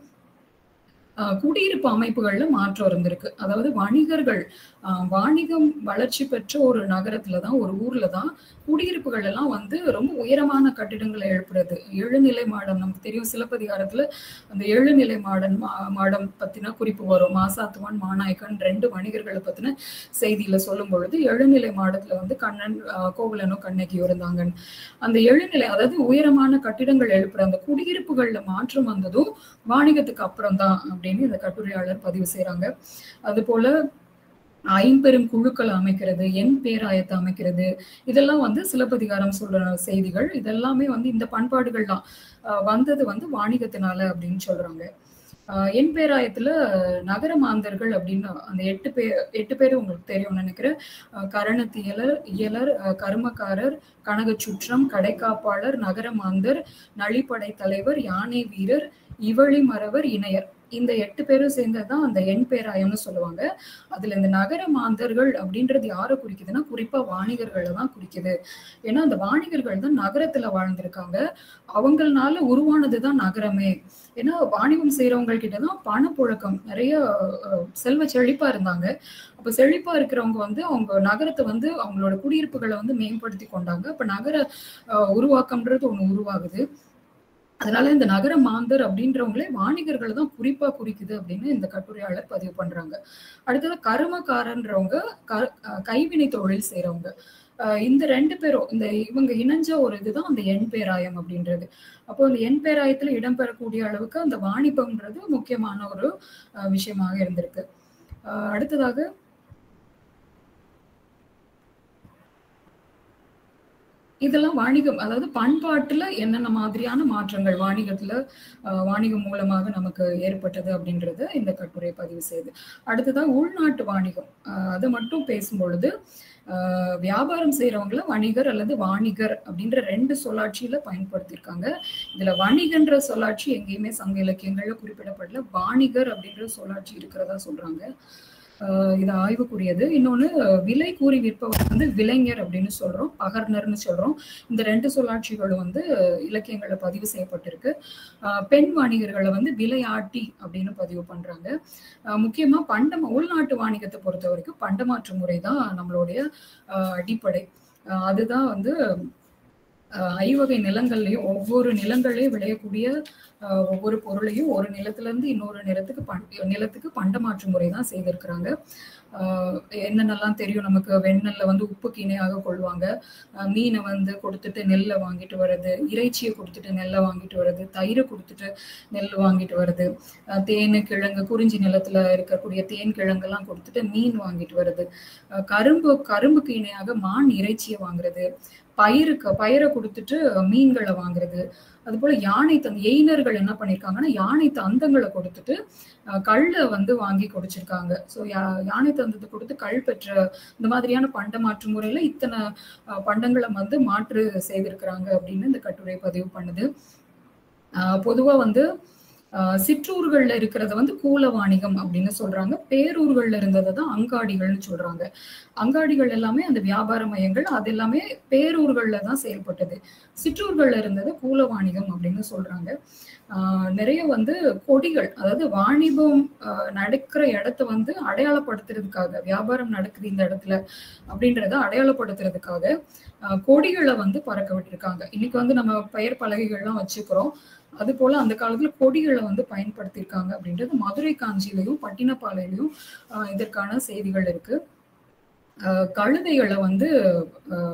குடியிருப்பு அமைப்புகள்ல மாற்றம் இருந்திருக்கு அதாவது வணிகர்கள் வாணிகம் வளர்ச்சி பெற்ற ஒரு நகரத்துல தான் ஒரு ஊர்ல தான் குடியிருப்புகள் எல்லாம் வந்து ரொம்ப உயரமான கட்டிடங்களை எழுப்புறது எழுநிலை மாடம் நமக்கு தெரியும் சிலப்பதிகாரத்துல அந்த எழுநிலை மாடன் மாடம் பத்தின குறிப்பு வரும் மாசாத்துவான் மாநாயக்கன் ரெண்டு வணிகர்களை பத்தின செய்தியில சொல்லும் பொழுது எழுநிலை மாடத்துல வந்து கண்ணன் கோவலனும் கண்ணகியும் இருந்தாங்க அந்த எழுநிலை அதாவது உயரமான கட்டிடங்கள் எழுப்புற அந்த குடியிருப்புகள்ல மாற்றம் வந்ததும் வாணிகத்துக்கு அப்புறம் தான் அப்படின்னு இந்த கட்டுரையாளர் பதிவு செய்யறாங்க அது போல ஐம்பெரும் குழுக்கள் அமைக்கிறது என் பேராயத்தை அமைக்கிறது இதெல்லாம் வந்து சிலப்பதிகாரம் சொல்ற செய்திகள் இதெல்லாமே வந்து இந்த பண்பாடுகள்லாம் வந்தது வந்து வாணிகத்தினால அப்படின்னு சொல்றாங்க என் பேராயத்துல நகர மாந்தர்கள் அப்படின்னு அந்த எட்டு பேர் எட்டு பேர் உங்களுக்கு தெரியும்னு நினைக்கிறேன் கரணத்தியலர் இயலர் கருமக்காரர் கனகச்சுற்றம் கடைக்காப்பாளர் நகர மாந்தர் நளிப்படை தலைவர் யானை வீரர் இவழி மறவர் இணையர் இந்த எட்டு பேரும் சேர்ந்ததுதான் அந்த எண் பேராயம்னு சொல்லுவாங்க அதுல இந்த நகர மாந்தர்கள் அப்படின்றது யாரை குறிக்குதுன்னா குறிப்பா வாணிகர்களை தான் குறிக்குது ஏன்னா அந்த வாணிகர்கள் தான் நகரத்துல வாழ்ந்திருக்காங்க அவங்களால உருவானதுதான் நகரமே ஏன்னா வாணிபம் செய்யறவங்க கிட்டதான் பணப்புழக்கம் நிறைய செல்வ செழிப்பா இருந்தாங்க அப்ப செழிப்பா இருக்கிறவங்க வந்து அவங்க நகரத்தை வந்து அவங்களோட குடியிருப்புகளை வந்து மேம்படுத்தி கொண்டாங்க அப்ப நகர உருவாக்கம்ன்றது ஒண்ணு உருவாகுது அதனால இந்த நகர மாந்தர் அப்படின்றவங்களே வாணிகர்கள் தான் குறிப்பா குறிக்குது அப்படின்னு இந்த கட்டுரையாளர் பதிவு பண்றாங்க அடுத்தது கருமக்காரன்றவங்க கைவினை தொழில் செய்யறவங்க இந்த ரெண்டு பேரும் இந்த இவங்க இணைஞ்ச ஒரு இதுதான் அந்த எண் பேராயம் அப்படின்றது அப்போ அந்த எண் பேராயத்துல இடம்பெறக்கூடிய அளவுக்கு அந்த வாணிபம்ன்றது முக்கியமான ஒரு விஷயமாக இருந்திருக்கு அடுத்ததாக இதெல்லாம் வாணிகம் அதாவது பண்பாட்டுல என்னென்ன மாதிரியான மாற்றங்கள் வாணிகத்துல வாணிகம் மூலமாக நமக்கு ஏற்பட்டது அப்படின்றத இந்த கட்டுரை பதிவு செய்யுது அடுத்ததா உள்நாட்டு வாணிகம் அதை மட்டும் பேசும் பொழுது வியாபாரம் செய்யறவங்கள வணிகர் அல்லது வாணிகர் அப்படின்ற ரெண்டு சொல்லாட்சியில பயன்படுத்தியிருக்காங்க இதுல வணிகன்ற சொல்லாட்சி எங்கேயுமே சங்க இலக்கியங்கள்ல குறிப்பிடப்படல வாணிகர் அப்படின்ற சொல்லாட்சி இருக்கிறதா சொல்றாங்க இது ஆய்வுக்குரியது இன்னொன்னு விலை கூறி விற்பவர் வந்து விலைஞர் அப்படின்னு சொல்றோம் பகர்னர்னு சொல்றோம் இந்த ரெண்டு சொல்லாட்சிகளும் வந்து இலக்கியங்கள்ல பதிவு செய்யப்பட்டிருக்கு பெண் வணிகர்களை வந்து விலையாட்டி அப்படின்னு பதிவு பண்றாங்க முக்கியமா பண்டம் உள்நாட்டு வாணிகத்தை பொறுத்த வரைக்கும் பண்டமாற்று முறை தான் நம்மளுடைய அடிப்படை அதுதான் வந்து ஐவகை நிலங்கள்லையும் ஒவ்வொரு நிலங்களையும் விளையக்கூடிய ஒவ்வொரு பொருளையும் ஒரு நிலத்துல இருந்து இன்னொரு நிலத்துக்கு பண் நிலத்துக்கு பண்டமாற்று முறை தான் செய்திருக்கிறாங்க என்னென்னலாம் தெரியும் நமக்கு வெண்ணெல்ல வந்து உப்புக்கு இணையாக கொள்வாங்க மீனை வந்து கொடுத்துட்டு நெல்லை வாங்கிட்டு வர்றது இறைச்சியை கொடுத்துட்டு நெல்லை வாங்கிட்டு வர்றது தயிரை கொடுத்துட்டு நெல் வாங்கிட்டு வர்றது தேனு கிழங்கு குறிஞ்சி நிலத்துல இருக்கக்கூடிய தேன் கிழங்கெல்லாம் கொடுத்துட்டு மீன் வாங்கிட்டு வர்றது கரும்பு கரும்புக்கு இணையாக மான் இறைச்சியை வாங்குறது பயிருக்கு பயிரை கொடுத்துட்டு மீன்களை வாங்குறது அது போல யானை தந்த எயினர்கள் என்ன பண்ணிருக்காங்கன்னா யானை தந்தங்களை கொடுத்துட்டு கல்லை வந்து வாங்கி குடிச்சிருக்காங்க ஸோ யானை தந்தத்தை கொடுத்து கல் பெற்ற இந்த மாதிரியான பண்ட மாற்று முறையில இத்தனை பண்டங்களை வந்து மாற்று செய்திருக்கிறாங்க அப்படின்னு இந்த கட்டுரை பதிவு பண்ணுது பொதுவா வந்து சிற்றூர்கள்ல இருக்கிறத வந்து கூல வாணிகம் அப்படின்னு சொல்றாங்க பேரூர்கள்ல இருந்ததை தான் அங்காடிகள்னு சொல்றாங்க அங்காடிகள் எல்லாமே அந்த வியாபார மையங்கள் அது எல்லாமே பேரூர்கள்ல தான் செயல்பட்டது சிற்றூர்கள்ல இருந்தது கூல வாணிகம் அப்படின்னு சொல்றாங்க ஆஹ் நிறைய வந்து கொடிகள் அதாவது வாணிபம் நடக்கிற இடத்த வந்து அடையாளப்படுத்துறதுக்காக வியாபாரம் நடக்குது இந்த இடத்துல அப்படின்றத அடையாளப்படுத்துறதுக்காக கொடிகளை வந்து பறக்க விட்டுருக்காங்க இன்னைக்கு வந்து நம்ம பெயர் பலகைகள்லாம் வச்சுக்கிறோம் அது போல அந்த காலத்துல கொடிகளை வந்து பயன்படுத்தியிருக்காங்க அப்படின்றது மதுரை காஞ்சியிலையும் பட்டினப்பாலையிலையும் இதற்கான செய்திகள் இருக்கு கழுதைகளை வந்து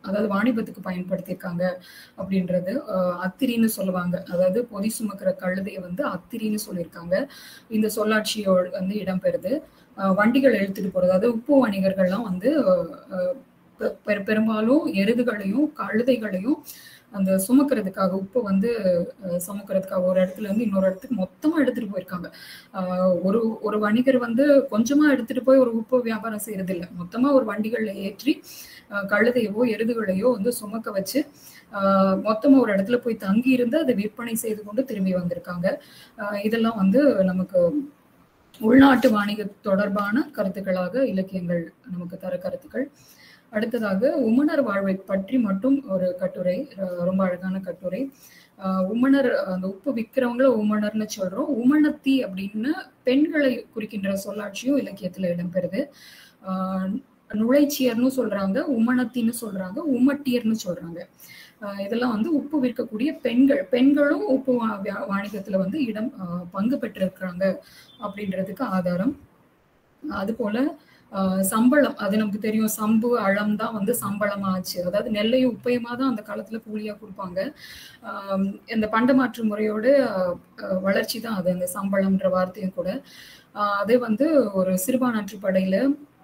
அதாவது வாணிபத்துக்கு பயன்படுத்தியிருக்காங்க அப்படின்றது அஹ், அத்திரின்னு சொல்லுவாங்க அதாவது பொதி சுமக்கிற கழுதையை வந்து அத்திரின்னு சொல்லியிருக்காங்க இந்த சொல்லாட்சியோடு வந்து இடம்பெறுது அஹ், வண்டிகள் எடுத்துட்டு போறது அதாவது உப்பு வணிகர்கள்லாம் வந்து அஹ், பெ- பெரு- பெரும்பாலும் எருதுகளையும் கழுதைகளையும் அந்த சுமக்கிறதுக்காக உப்பை வந்து அஹ், சுமக்கிறதுக்காக ஒரு இடத்துல இருந்து இன்னொரு இடத்துக்கு மொத்தமா எடுத்துட்டு போயிருக்காங்க ஆஹ் ஒரு ஒரு வணிகர் வந்து கொஞ்சமா எடுத்துட்டு போய் ஒரு உப்பு வியாபாரம் செய்யறது இல்ல மொத்தமா ஒரு வண்டிகள்ல ஏற்றி ஆஹ் கழுதையவோ எருதுகளையோ வந்து சுமக்க வச்சு ஆஹ் மொத்தமா ஒரு இடத்துல போய் தங்கி இருந்து அதை விற்பனை செய்து கொண்டு திரும்பி வந்திருக்காங்க ஆஹ் இதெல்லாம் வந்து நமக்கு உள்நாட்டு வாணிக தொடர்பான கருத்துக்களாக இலக்கியங்கள் நமக்கு தர கருத்துக்கள் அடுத்ததாக உமணர் வாழ்வை பற்றி மட்டும் ஒரு கட்டுரை அஹ் ரொம்ப அழகான கட்டுரை ஆஹ் உமணர் அந்த உப்பு விற்கிறவங்கள உமணர்னு சொல்றோம் உமணத்தி அப்படின்னு பெண்களை குறிக்கின்ற சொல்லாட்சியும் இலக்கியத்துல இடம்பெறுது ஆஹ் நுழைச்சியர்னு சொல்றாங்க உமணத்தின்னு சொல்றாங்க உமட்டியர்னு சொல்றாங்க ஆஹ் இதெல்லாம் வந்து உப்பு விற்கக்கூடிய பெண்கள் பெண்களும் உப்பு வா- வியா- வாணிகத்துல வந்து இடம் ஆஹ் பங்கு பெற்றிருக்கிறாங்க அப்படின்றதுக்கு ஆதாரம் அது போல ஆஹ் சம்பளம் அது நமக்கு தெரியும் சம்பு அளம் தான் வந்து சம்பளமா ஆச்சு அதாவது நெல்லையும் உப்பையுமா தான் அந்த காலத்துல கூலியா கொடுப்பாங்க ஆஹ் இந்த பண்டமாற்று முறையோட ஆஹ் ஆஹ் வளர்ச்சி தான் அது அந்த சம்பளம்ன்ற வார்த்தையும் கூட ஆஹ் அதே வந்து ஒரு சிறுபான்ற்று படையில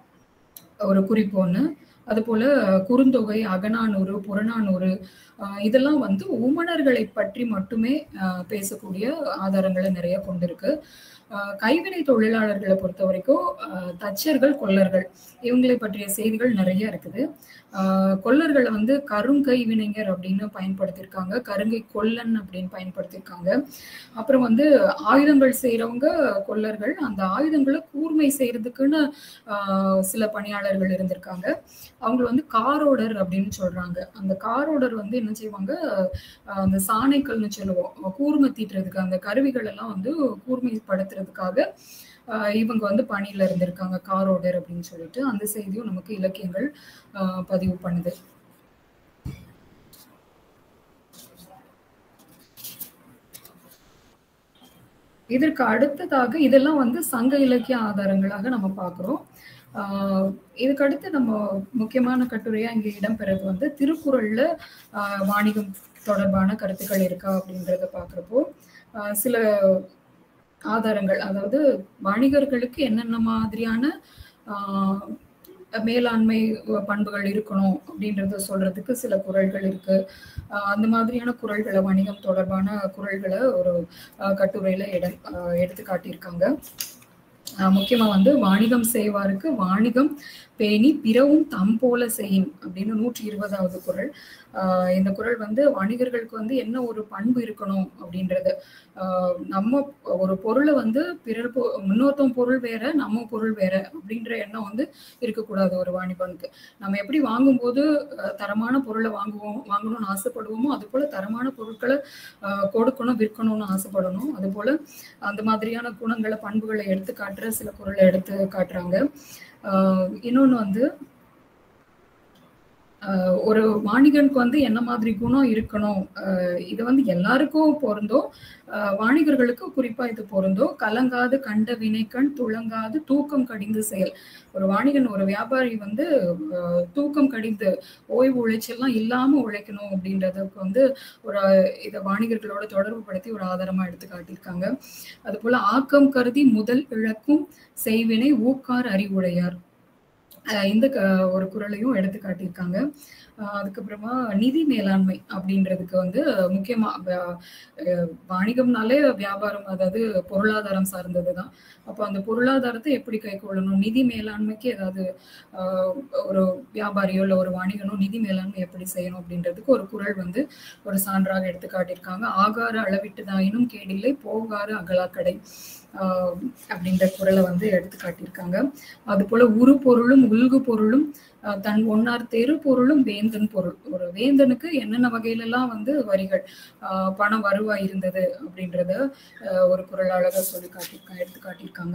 ஒரு குறிப்பு ஒண்ணு அது போல குறுந்தொகை அகநானூறு புறநானூறு ஆஹ் இதெல்லாம் வந்து உமணர்களை பற்றி மட்டுமே ஆஹ் பேசக்கூடிய ஆதாரங்களை நிறைய கொண்டிருக்கு ஆஹ் கைவினை தொழிலாளர்களை பொறுத்த வரைக்கும் ஆஹ் தச்சர்கள் கொல்லர்கள் இவங்களை பற்றிய செய்திகள் நிறைய இருக்குது ஆஹ் கொல்லர்களை வந்து கருங்கைவினைஞர் அப்படின்னு பயன்படுத்தியிருக்காங்க கருங்கை கொல்லன் அப்படின்னு பயன்படுத்தியிருக்காங்க அப்புறம் வந்து ஆயுதங்கள் செய்யறவங்க கொல்லர்கள் அந்த ஆயுதங்களை கூர்மை செய்யறதுக்குன்னு ஆஹ் சில பணியாளர்கள் இருந்திருக்காங்க அவங்க வந்து காரோடர் அப்படின்னு சொல்றாங்க அந்த காரோடர் வந்து என்ன செய்வாங்க ஆஹ் அந்த சாணைக்கல்னு சொல்லுவோம் கூர்மை தீட்டுறதுக்கு அந்த கருவிகள் எல்லாம் வந்து கூர்மைப்படுத்துறதுக்காக ஆஹ் இவங்க வந்து பணியில இருந்திருக்காங்க காரோடர் அப்படின்னு சொல்லிட்டு அந்த செய்தியும் நமக்கு இலக்கியங்கள் ஆஹ் பதிவு பண்ணுது இதற்கு அடுத்ததாக இதெல்லாம் வந்து சங்க இலக்கிய ஆதாரங்களாக நம்ம பார்க்கிறோம் ஆஹ் இதுக்கு அடுத்து நம்ம முக்கியமான கட்டுரையா இங்க இடம்பெறது வந்து திருக்குறள்ல ஆஹ் வாணிகம் தொடர்பான கருத்துக்கள் இருக்கா அப்படின்றத பாக்குறப்போ ஆஹ் சில ஆதாரங்கள் அதாவது வணிகர்களுக்கு என்னென்ன மாதிரியான ஆஹ் மேலாண்மை பண்புகள் இருக்கணும் அப்படின்றத சொல்றதுக்கு சில குரல்கள் இருக்கு ஆஹ் அந்த மாதிரியான குரல்களை வணிகம் தொடர்பான குரல்களை ஒரு ஆஹ் கட்டுரையில எட ஆஹ் எடுத்து காட்டியிருக்காங்க ஆஹ் முக்கியமா வந்து வாணிகம் செய்வாருக்கு வாணிகம் பேணி பிறவும் தம் போல செய்யின் அப்படின்னு நூற்றி இருபதாவது குரல் ஆஹ் இந்த குரல் வந்து வணிகர்களுக்கு வந்து என்ன ஒரு பண்பு இருக்கணும் அப்படின்றது ஆஹ் நம்ம ஒரு பொருளை வந்து பிறர் பொ- இன்னொருத்தவங்க பொருள் வேற நம்ம பொருள் வேற அப்படின்ற எண்ணம் வந்து இருக்கக்கூடாது ஒரு வாணிபனுக்கு நம்ம எப்படி வாங்கும்போது ஆஹ் தரமான பொருளை வாங்குவோம் வாங்கணும்னு ஆசைப்படுவோமோ அது போல தரமான பொருட்களை ஆஹ் கொடுக்கணும் விற்கணும்னு ஆசைப்படணும் அது போல அந்த மாதிரியான குணங்களை பண்புகளை எடுத்து காட்டுற சில குரலை எடுத்து காட்டுறாங்க ஆஹ் இன்னொன்னு வந்து ஆஹ் ஒரு வாணிகனுக்கு வந்து என்ன மாதிரி குணம் இருக்கணும் ஆஹ் இது வந்து எல்லாருக்கும் பொருந்தும் ஆஹ் வாணிகர்களுக்கு குறிப்பா இது பொருந்தும் கலங்காது கண்ட வினைக்கண் துளங்காது தூக்கம் கடிந்து செயல் ஒரு வாணிகன் ஒரு வியாபாரி வந்து ஆஹ் தூக்கம் கடிந்து ஓய்வு உழைச்செல்லாம் இல்லாம உழைக்கணும் அப்படின்றதுக்கு வந்து ஒரு இதை வாணிகர்களோட தொடர்பு படுத்தி ஒரு ஆதாரமா எடுத்து காட்டியிருக்காங்க அது போல ஆக்கம் கருதி முதல் இழக்கும் செய்வினை ஊக்கார் அறிவுடையார் அஹ் இந்த க- ஒரு குறளையும் எடுத்து காட்டியிருக்காங்க அஹ் அதுக்கப்புறமா நிதி மேலாண்மை அப்படின்றதுக்கு வந்து முக்கியமா வ- அஹ் வாணிகம்னாலே வியாபாரம் அதாவது பொருளாதாரம் சார்ந்தது தான் அப்போ அந்த பொருளாதாரத்தை எப்படி கைக்கொள்ளணும் நிதி மேலாண்மைக்கு ஏதாவது ஆஹ் ஒரு வியாபாரியோ இல்லை ஒரு வணிகனோ நிதி மேலாண்மை எப்படி செய்யணும் அப்படின்றதுக்கு ஒரு குறள் வந்து ஒரு சான்றாக எடுத்து காட்டியிருக்காங்க ஆகார அளவிட்டுதாயினும் கேடில்லை போகார அகலாக்கடை ஆஹ் அப்படின்ற குறளை வந்து எடுத்து காட்டியிருக்காங்க அது போல உரு பொருளும் உள்கு பொருளும் ஆஹ் தன் ஒன்னார் தெரு பொருளும் வேந்தன் பொருள் ஒரு வேந்தனுக்கு என்னென்ன வகையில எல்லாம் வந்து வரிகள் ஆஹ் பண வருவாய் இருந்தது அப்படின்றத ஆஹ் ஒரு குறள் அழகா சொல்லி காட்டியிருக்காங்க எடுத்து காட்டியிருக்காங்க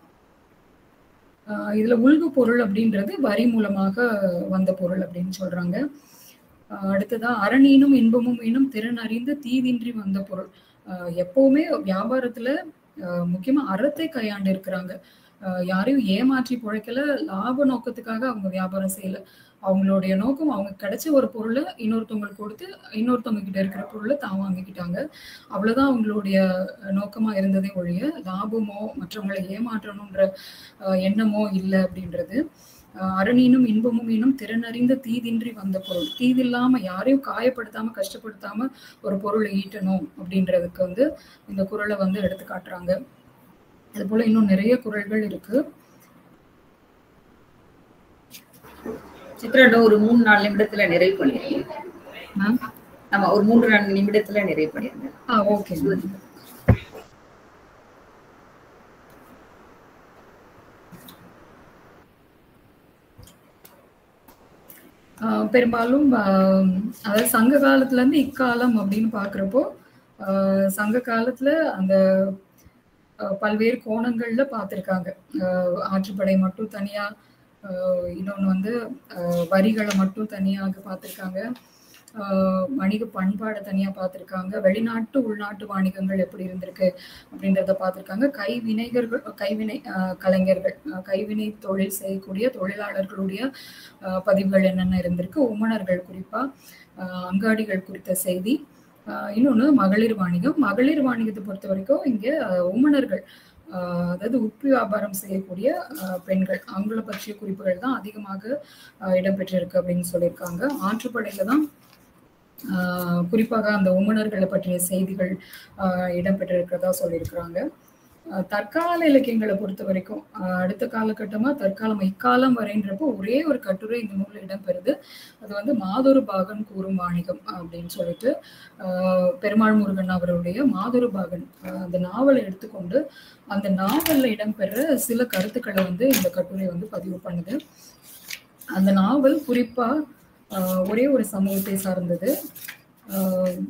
ஆஹ் இதுல உள்கு பொருள் அப்படின்றது வரி மூலமாக வந்த பொருள் அப்படின்னு சொல்றாங்க ஆஹ் அடுத்ததா அரணீனும் இன்பமும் ஈனும் திறன் அறிந்து தீதின்றி வந்த பொருள் ஆஹ் எப்பவுமே வியாபாரத்துல ஆஹ் முக்கியமா அறத்தை கையாண்டு இருக்கிறாங்க அஹ் யாரையும் ஏமாற்றி பிழைக்கல லாப நோக்கத்துக்காக அவங்க வியாபாரம் செய்யல அவங்களுடைய நோக்கம் அவங்க கிடைச்ச ஒரு பொருளை இன்னொருத்தவங்களுக்கு கொடுத்து இன்னொருத்தவங்க கிட்ட இருக்கிற பொருளை தான் வாங்கிக்கிட்டாங்க அவ்வளவுதான் அவங்களுடைய நோக்கமா இருந்ததே ஒழிய லாபமோ மற்றவங்களை ஏமாற்றணுன்ற அஹ், எண்ணமோ இல்லை அப்படின்றது அஹ், அரணீனும் இன்பமும் இன்னும் திறனறிந்த தீதின்றி வந்த பொருள் தீதில்லாம யாரையும் காயப்படுத்தாம கஷ்டப்படுத்தாம ஒரு பொருளை ஈட்டணும் அப்படின்றதுக்கு வந்து இந்த குறளை வந்து எடுத்து காட்டுறாங்க அது போல இன்னும் நிறைய குறள்கள் இருக்கு சித்ரா இன்னும் ஒரு மூணு நாலு நிமிடத்துல நிறைவு பண்ணிடுங்க மேம் ஆமா ஒரு மூன்று நான்கு நிமிடத்துல நிறைவு பண்ணிடுங்க ஆ ஓகே ஆஹ் பெரும்பாலும் ஆஹ் அதாவது சங்க காலத்துல இருந்து இக்காலம் அப்படின்னு பாக்குறப்போ ஆஹ் சங்க காலத்துல அந்த ஆஹ் பல்வேறு கோணங்கள்ல பார்த்திருக்காங்க ஆஹ் ஆற்றுப்படை மட்டும் தனியா ஆஹ் இன்னொன்னு வந்து ஆஹ் வரிகளை மட்டும் தனியாக பார்த்திருக்காங்க ஆஹ் வணிக பண்பாடை தனியா பார்த்திருக்காங்க வெளிநாட்டு உள்நாட்டு வாணிகங்கள் எப்படி இருந்திருக்கு அப்படின்றத பார்த்திருக்காங்க கைவினைகர்கள் கைவினை ஆஹ் கலைஞர்கள் ஆஹ் கைவினை தொழில் செய்யக்கூடிய தொழிலாளர்களுடைய ஆஹ் பதிவுகள் என்னென்ன இருந்திருக்கு உமணர்கள் குறிப்பா ஆஹ் அங்காடிகள் குறித்த செய்தி ஆஹ் இன்னொன்னு மகளிர் வாணிகம் மகளிர் வாணிகத்தை பொறுத்த வரைக்கும் இங்க ஆஹ் உமணர்கள் ஆஹ் அதாவது உப்பு வியாபாரம் செய்யக்கூடிய ஆஹ் பெண்கள் அவங்கள பற்றிய குறிப்புகள் தான் அதிகமாக ஆஹ் இடம்பெற்றிருக்கு அப்படின்னு சொல்லியிருக்காங்க ஆற்றுப்படையில தான் ஆஹ் குறிப்பாக அந்த உமணர்களை பற்றிய செய்திகள் ஆஹ் இடம்பெற்றிருக்கிறதா சொல்லியிருக்கிறாங்க ஆஹ் தற்கால இலக்கியங்களை பொறுத்த வரைக்கும் ஆஹ் அடுத்த காலகட்டமா தற்காலம் இக்காலம் வரைன்றப்போ ஒரே ஒரு கட்டுரை இந்த நூலில் இடம்பெறுது அது வந்து மாதொரு பாகன் கூறும் வாணிகம் அப்படின்னு சொல்லிட்டு ஆஹ் பெருமாள் முருகன் அவருடைய மாதொரு பாகன் ஆஹ் அந்த நாவலை எடுத்துக்கொண்டு அந்த நாவல்ல இடம்பெற சில கருத்துக்களை வந்து இந்த கட்டுரை வந்து பதிவு பண்ணுது அந்த நாவல் குறிப்பா ஆஹ் ஒரே ஒரு சமூகத்தை சார்ந்தது ஆஹ்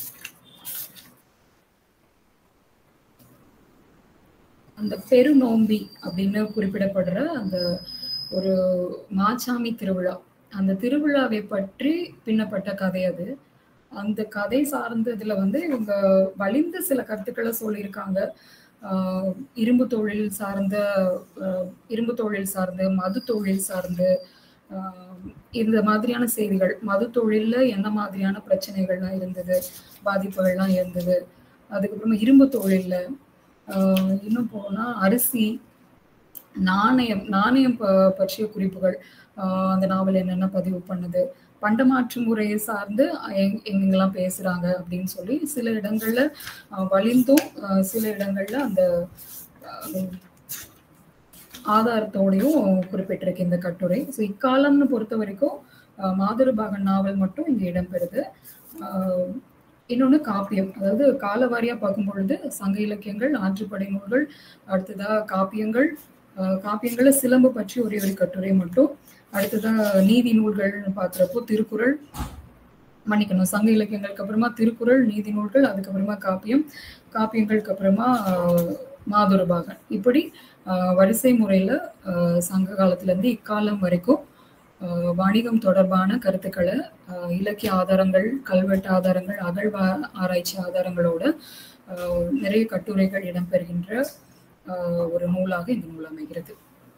அந்த பெருநோம்பி அப்படின்னு குறிப்பிடப்படுற அந்த ஒரு மாச்சாமி திருவிழா அந்த திருவிழாவை பற்றி பின்னப்பட்ட கதை அது அந்த கதை சார்ந்ததுல வந்து இவங்க வலிந்து சில கருத்துக்களை சொல்லியிருக்காங்க ஆஹ் இரும்பு தொழில் சார்ந்த ஆஹ் இரும்பு தொழில் சார்ந்து மது தொழில் சார்ந்து ஆஹ் இந்த மாதிரியான செய்திகள் மது தொழில்ல என்ன மாதிரியான பிரச்சனைகள்லாம் இருந்தது பாதிப்புகள்லாம் இருந்தது அதுக்கப்புறமா இரும்பு தொழில்ல ஆஹ் இன்னும் போனா அரிசி நாணயம் நாணயம் ப- பற்றிய குறிப்புகள் ஆஹ் அந்த நாவல் என்னென்ன பதிவு பண்ணுது பண்டமாற்று முறையை சார்ந்து எங்- எங்கெங்கெல்லாம் பேசுறாங்க அப்படின்னு சொல்லி சில இடங்கள்ல ஆஹ் வலிந்தும் ஆஹ் சில இடங்கள்ல அந்த ஆஹ் ஆதாரத்தோடையும் குறிப்பிட்டிருக்கு இந்த கட்டுரை ஸோ இக்காலம்னு பொறுத்த வரைக்கும் ஆஹ் மாதுருபாகன் நாவல் மட்டும் இங்க இடம்பெறுது ஆஹ் இன்னொன்னு காப்பியம் அதாவது காலவாரியா பார்க்கும் பொழுது சங்க இலக்கியங்கள் ஆற்றுப்படை நூல்கள் அடுத்ததா காப்பியங்கள் ஆஹ் காப்பியங்கள்ல சிலம்பு பற்றி ஒரே ஒரு கட்டுரை மட்டும் அடுத்ததா நீதி நூல்கள்னு பார்க்குறப்போ திருக்குறள் மன்னிக்கணும் சங்க இலக்கியங்களுக்கு அப்புறமா திருக்குறள் நீதி நூல்கள் அதுக்கப்புறமா காப்பியம் காப்பியங்களுக்கு அப்புறமா ஆஹ் மாதுரபாகன் இப்படி ஆஹ் வரிசை முறையில ஆஹ் சங்க காலத்துல இருந்து இக்காலம் வரைக்கும் ஆஹ் வணிகம் தொடர்பான கருத்துக்களை ஆஹ் இலக்கிய ஆதாரங்கள் கல்வெட்டு ஆதாரங்கள் அகழ்வா ஆராய்ச்சி ஆதாரங்களோட ஆஹ் நிறைய கட்டுரைகள் இடம்பெறுகின்ற ஆஹ் ஒரு நூலாக இந்த நூல் அமைகிறது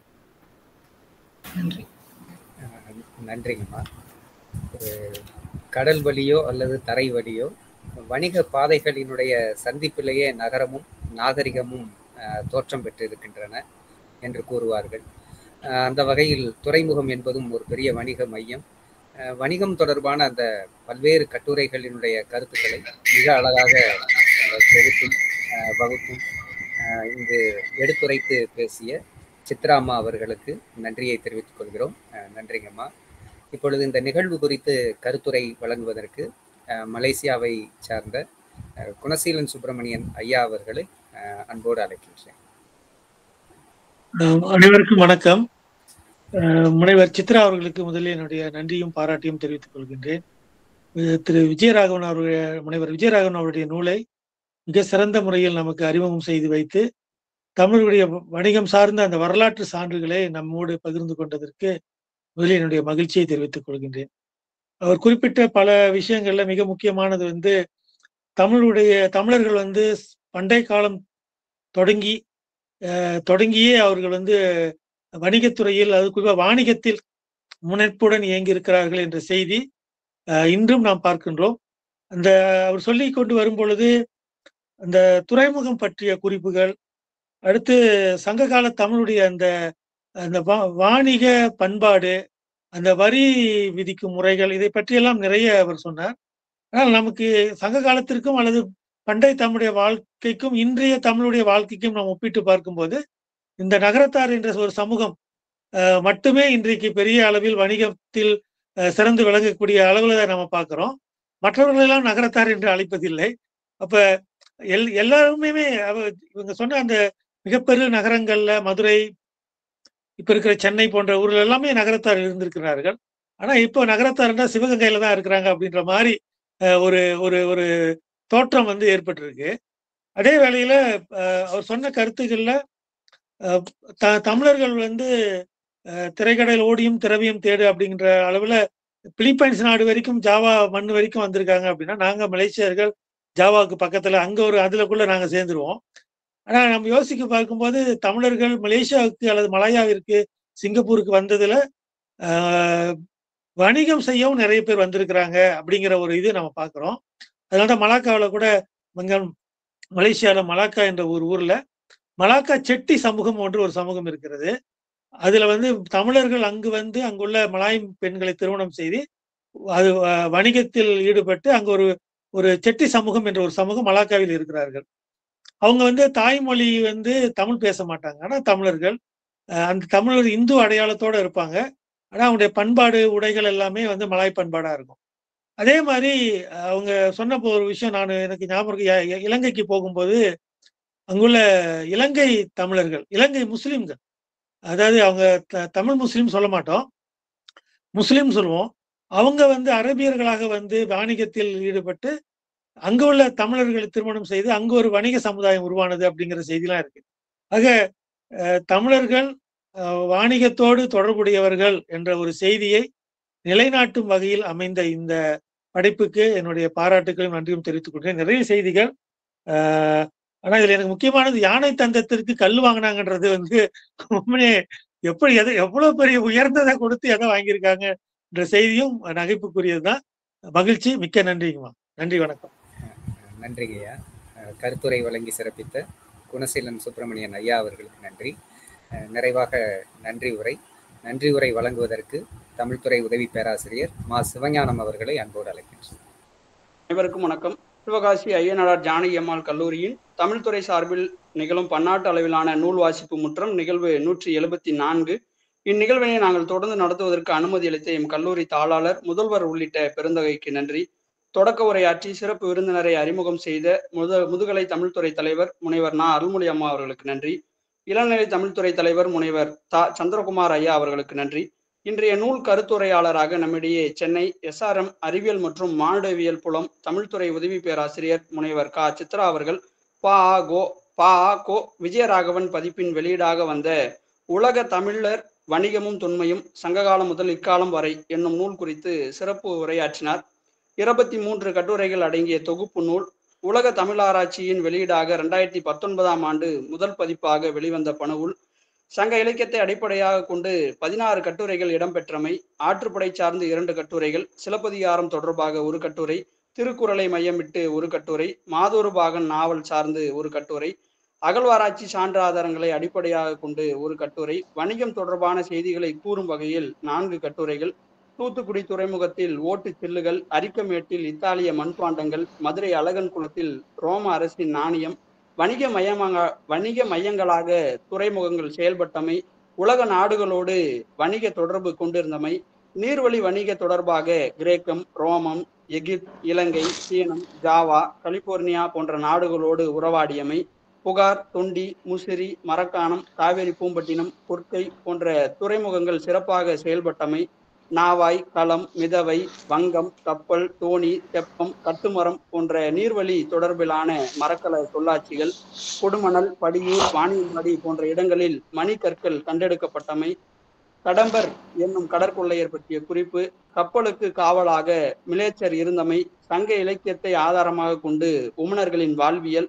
நன்றி அஹ் நன்றிங்கம்மா ஒரு கடல் வழியோ அல்லது தரை வழியோ வணிக பாதைகளினுடைய சந்திப்பிலேயே நகரமும் நாகரிகமும் அஹ், தோற்றம் பெற்றிருக்கின்றன என்று கூறுவார்கள் அஹ், அந்த வகையில் துறைமுகம் என்பதும் ஒரு பெரிய வணிக மையம் அஹ், வணிகம் தொடர்பான அந்த பல்வேறு கட்டுரைகளினுடைய கருத்துக்களை மிக அழகாக அஹ், தொகுத்தும் அஹ், வகுத்தும் அஹ், இங்கு எடுத்துரைத்து பேசிய சித்ராம்மா அவர்களுக்கு நன்றியை தெரிவித்துக் கொள்கிறோம் அஹ், நன்றிங்கம்மா இப்பொழுது இந்த நிகழ்வு குறித்து கருத்துரை வழங்குவதற்கு அஹ், மலேசியாவை சார்ந்த அஹ், குணசீலன் சுப்பிரமணியன் ஐயா அவர்களை அஹ், அன்போடு அழைக்கின்றேன் அஹ் அனைவருக்கும் வணக்கம் அஹ் முனைவர் சித்ரா அவர்களுக்கு முதலில் என்னுடைய நன்றியும் பாராட்டியும் தெரிவித்துக் கொள்கின்றேன் அஹ் திரு விஜயராகவன் அவருடைய முனைவர் விஜயராகவன் அவருடைய நூலை மிக சிறந்த முறையில் நமக்கு அறிமுகம் செய்து வைத்து தமிழுடைய வணிகம் சார்ந்த அந்த வரலாற்று சான்றுகளை நம்மோடு பகிர்ந்து கொண்டதற்கு முதலில் என்னுடைய மகிழ்ச்சியை தெரிவித்துக் கொள்கின்றேன் அவர் குறிப்பிட்ட பல விஷயங்கள்ல மிக முக்கியமானது வந்து தமிழுடைய தமிழர்கள் வந்து பண்டை காலம் தொடங்கி அஹ், தொடங்கியே அவர்கள் வந்து வணிகத்துறையில் அது குறிப்பாக வாணிகத்தில் முனைப்புடன் இயங்கி இருக்கிறார்கள் என்ற செய்தி அஹ், இன்றும் நாம் பார்க்கின்றோம் அந்த அவர் சொல்லி கொண்டு வரும் பொழுது அந்த துறைமுகம் பற்றிய குறிப்புகள் அடுத்து சங்ககால தமிழுடைய அந்த அந்த வா- வாணிக பண்பாடு அந்த வரி விதிக்கும் முறைகள் இதை பற்றியெல்லாம் நிறைய அவர் சொன்னார் ஆனால் நமக்கு சங்க காலத்திற்கும் அல்லது பண்டைய தமிழுடைய வாழ்க்கைக்கும் இன்றைய தமிழுடைய வாழ்க்கைக்கும் நாம் ஒப்பிட்டு பார்க்கும்போது இந்த நகரத்தார் என்ற ஒரு சமூகம் அஹ், மட்டுமே இன்றைக்கு பெரிய அளவில் வணிகத்தில் அஹ், சிறந்து விளங்கக்கூடிய அளவில் தான் நம்ம பார்க்கிறோம் மற்றவர்களெல்லாம் நகரத்தார் என்று அழைப்பதில்லை அப்ப எல் எல்லாருமே அவ- இவங்க சொன்ன அந்த மிகப்பெரிய நகரங்கள்ல மதுரை இப்ப இருக்கிற சென்னை போன்ற ஊர்ல எல்லாமே நகரத்தார் இருந்திருக்கிறார்கள் ஆனா இப்போ நகரத்தார்னா சிவகங்கையில தான் இருக்கிறாங்க அப்படின்ற மாதிரி அஹ், ஒரு ஒரு ஒரு தோற்றம் வந்து ஏற்பட்டிருக்கு அதே வேளையில அஹ், அவர் சொன்ன கருத்துக்கள்ல அஹ், த- தமிழர்கள் வந்து அஹ், திரைக்கடையில் ஓடியும் திரவியம் தேடு அப்படிங்கிற அளவுல பிலிப்பைன்ஸ் நாடு வரைக்கும் ஜாவா மண் வரைக்கும் வந்திருக்காங்க அப்படின்னா நாங்க மலேசியர்கள் ஜாவாவுக்கு பக்கத்துல அங்க ஒரு அதுலக்குள்ள நாங்க சேர்ந்துருவோம் ஆனா நம்ம யோசிக்க பார்க்கும்போது தமிழர்கள் மலேசியாவுக்கு அல்லது மலாயாவிற்கு சிங்கப்பூருக்கு வந்ததுல ஆஹ், வணிகம் செய்யவும் நிறைய பேர் வந்திருக்கிறாங்க அப்படிங்கிற ஒரு இது நம்ம பார்க்கிறோம் அதனாலதான் மலாக்காவில் கூட மங்கள் மலேசியால மலாக்கா என்ற ஒரு ஊர்ல மலாக்கா செட்டி சமூகம் ஒன்று ஒரு சமூகம் இருக்கிறது அதுல வந்து தமிழர்கள் அங்கு வந்து அங்குள்ள மலாய் பெண்களை திருமணம் செய்து அது அஹ், வணிகத்தில் ஈடுபட்டு அங்க ஒரு ஒரு செட்டி சமூகம் என்ற ஒரு சமூகம் மலாக்காவில் இருக்கிறார்கள் அவங்க வந்து தாய்மொழி வந்து தமிழ் பேச மாட்டாங்க ஆனா தமிழர்கள் அஹ், அந்த தமிழர் இந்து அடையாளத்தோட இருப்பாங்க ஆனா அவங்களுடைய பண்பாடு உடைகள் எல்லாமே வந்து மலாய் பண்பாடா இருக்கும் அதே மாதிரி அஹ், அவங்க சொன்ன போ- ஒரு விஷயம் நான் எனக்கு ஞாபகம் இருக்கு. இ- இ- இலங்கைக்கு போகும்போது அங்குள்ள இலங்கை தமிழர்கள் இலங்கை முஸ்லிம்கள் அதாவது அவங்க த- தமிழ் முஸ்லீம் சொல்ல மாட்டோம் முஸ்லீம் சொல்லுவோம் அவங்க வந்து அரபியர்களாக வந்து வாணிகத்தில் ஈடுபட்டு அங்க உள்ள தமிழர்களை திருமணம் செய்து அங்க ஒரு வணிக சமுதாயம் உருவானது அப்படிங்கிற செய்திலாம் இருக்கு ஆக அஹ், தமிழர்கள் அஹ், வாணிகத்தோடு தொடர்புடையவர்கள் என்ற ஒரு செய்தியை நிலைநாட்டும் வகையில் அமைந்த இந்த படைப்புக்கு என்னுடைய பாராட்டுகளையும் நன்றியும் தெரிவித்துக் கொள்கிறேன் நிறைய செய்திகள் ஆஹ் ஆனா இதுல எனக்கு முக்கியமானது யானை தந்தத்திற்கு கல் வாங்கினாங்கன்றது வந்து உண்மையே எப்படி எதை எவ்வளவு பெரிய உயர்ந்ததை கொடுத்து எதை வாங்கியிருக்காங்க என்ற செய்தியும் நகைப்புக்குரியதுதான் மகிழ்ச்சி மிக்க நன்றிங்கம்மா நன்றி வணக்கம் நன்றிங்க ஐயா அஹ் கருத்துரை வழங்கி சிறப்பித்த குணசீலன் சுப்பிரமணியன் ஐயா அவர்களுக்கு நன்றி அஹ் நிறைவாக நன்றி உரை நன்றி உரை வழங்குவதற்கு தமிழ்துறை உதவி பேராசிரியர் மா சிவஞானம் அவர்களை அன்போடு அழைக்கின்றேன் அனைவருக்கும் வணக்கம் சிவகாசி ஐயனார் ஜானகி அம்மாள் கல்லூரியின் தமிழ்துறை சார்பில் நிகழும் பன்னாட்டு அளவிலான நூல் வாசிப்பு முற்றம் நிகழ்வு நூற்றி எழுபத்தி நான்கு இந்நிகழ்வினை நாங்கள் தொடர்ந்து நடத்துவதற்கு அனுமதி அளித்த எம் கல்லூரி தாளாளர் முதல்வர் உள்ளிட்ட பெருந்தகைக்கு நன்றி தொடக்க உரையாற்றி சிறப்பு விருந்தினரை அறிமுகம் செய்த முத முதுகலை தமிழ்துறை தலைவர் முனைவர் நா அருள்மொழி அம்மா அவர்களுக்கு நன்றி இளநிலை தமிழ்துறை தலைவர் முனைவர் தா சந்திரகுமார் ஐயா அவர்களுக்கு நன்றி இன்றைய நூல் கருத்துரையாளராக நம்மிடையே சென்னை எஸ்ஆர்எம் அறிவியல் மற்றும் மானுடவியல் புலம் தமிழ்துறை உதவி பேராசிரியர் முனைவர் கா சித்ரா அவர்கள் பா ஆ கோ பா ஆ கோ விஜயராகவன் பதிப்பின் வெளியீடாக வந்த உலக தமிழர் வணிகமும் தொன்மையும் சங்ககாலம் முதல் இக்காலம் வரை என்னும் நூல் குறித்து சிறப்பு உரையாற்றினார் இருபத்தி மூன்று கட்டுரைகள் அடங்கிய தொகுப்பு நூல் உலக தமிழாராய்ச்சியின் வெளியீடாக இரண்டாயிரத்தி பத்தொன்பதாம் ஆண்டு முதல் பதிப்பாக வெளிவந்த பணுவுல் சங்க இலக்கியத்தை அடிப்படையாக கொண்டு பதினாறு கட்டுரைகள் இடம்பெற்றமை ஆற்றுப்படை சார்ந்து இரண்டு கட்டுரைகள் சிலப்பதிகாரம் தொடர்பாக ஒரு கட்டுரை திருக்குறளை மையமிட்டு ஒரு கட்டுரை மாதொரு பாகன் நாவல் சார்ந்து ஒரு கட்டுரை அகழ்வாராய்ச்சி சான்று ஆதாரங்களை அடிப்படையாக கொண்டு ஒரு கட்டுரை வணிகம் தொடர்பான செய்திகளை கூறும் வகையில் நான்கு கட்டுரைகள் தூத்துக்குடி துறைமுகத்தில் ஓட்டுச் சில்லுகள் அரிக்கமேட்டில் இத்தாலிய மண்பாண்டங்கள் மதுரை அழகன் குளத்தில் ரோம அரசின் நாணயம் வணிக மையமாக வணிக மையங்களாக துறைமுகங்கள் செயல்பட்டமை உலக நாடுகளோடு வணிக தொடர்பு கொண்டிருந்தமை நீர்வழி வணிக தொடர்பாக கிரேக்கம் ரோமம் எகிப்த் இலங்கை சீனம் ஜாவா கலிபோர்னியா போன்ற நாடுகளோடு உறவாடியமை புகார் தொண்டி முசிறி மரக்காணம் காவேரி பூம்பட்டினம் கொர்க்கை போன்ற துறைமுகங்கள் சிறப்பாக செயல்பட்டமை நாவாய் களம் மிதவை வங்கம் கப்பல் தோணி தெப்பம் கட்டுமரம் போன்ற நீர்வழி தொடர்பிலான மரக்கல சொல்லாட்சிகள் கொடுமணல் படியூர் வாணியம்பாடி போன்ற இடங்களில் மணிக்கற்கள் கண்டெடுக்கப்பட்டமை கடம்பர் என்னும் கடற்கொள்ளையர் பற்றிய குறிப்பு கப்பலுக்கு காவலாக மிலேச்சர் இருந்தமை சங்க இலக்கியத்தை ஆதாரமாக கொண்டு உமணர்களின் வாழ்வியல்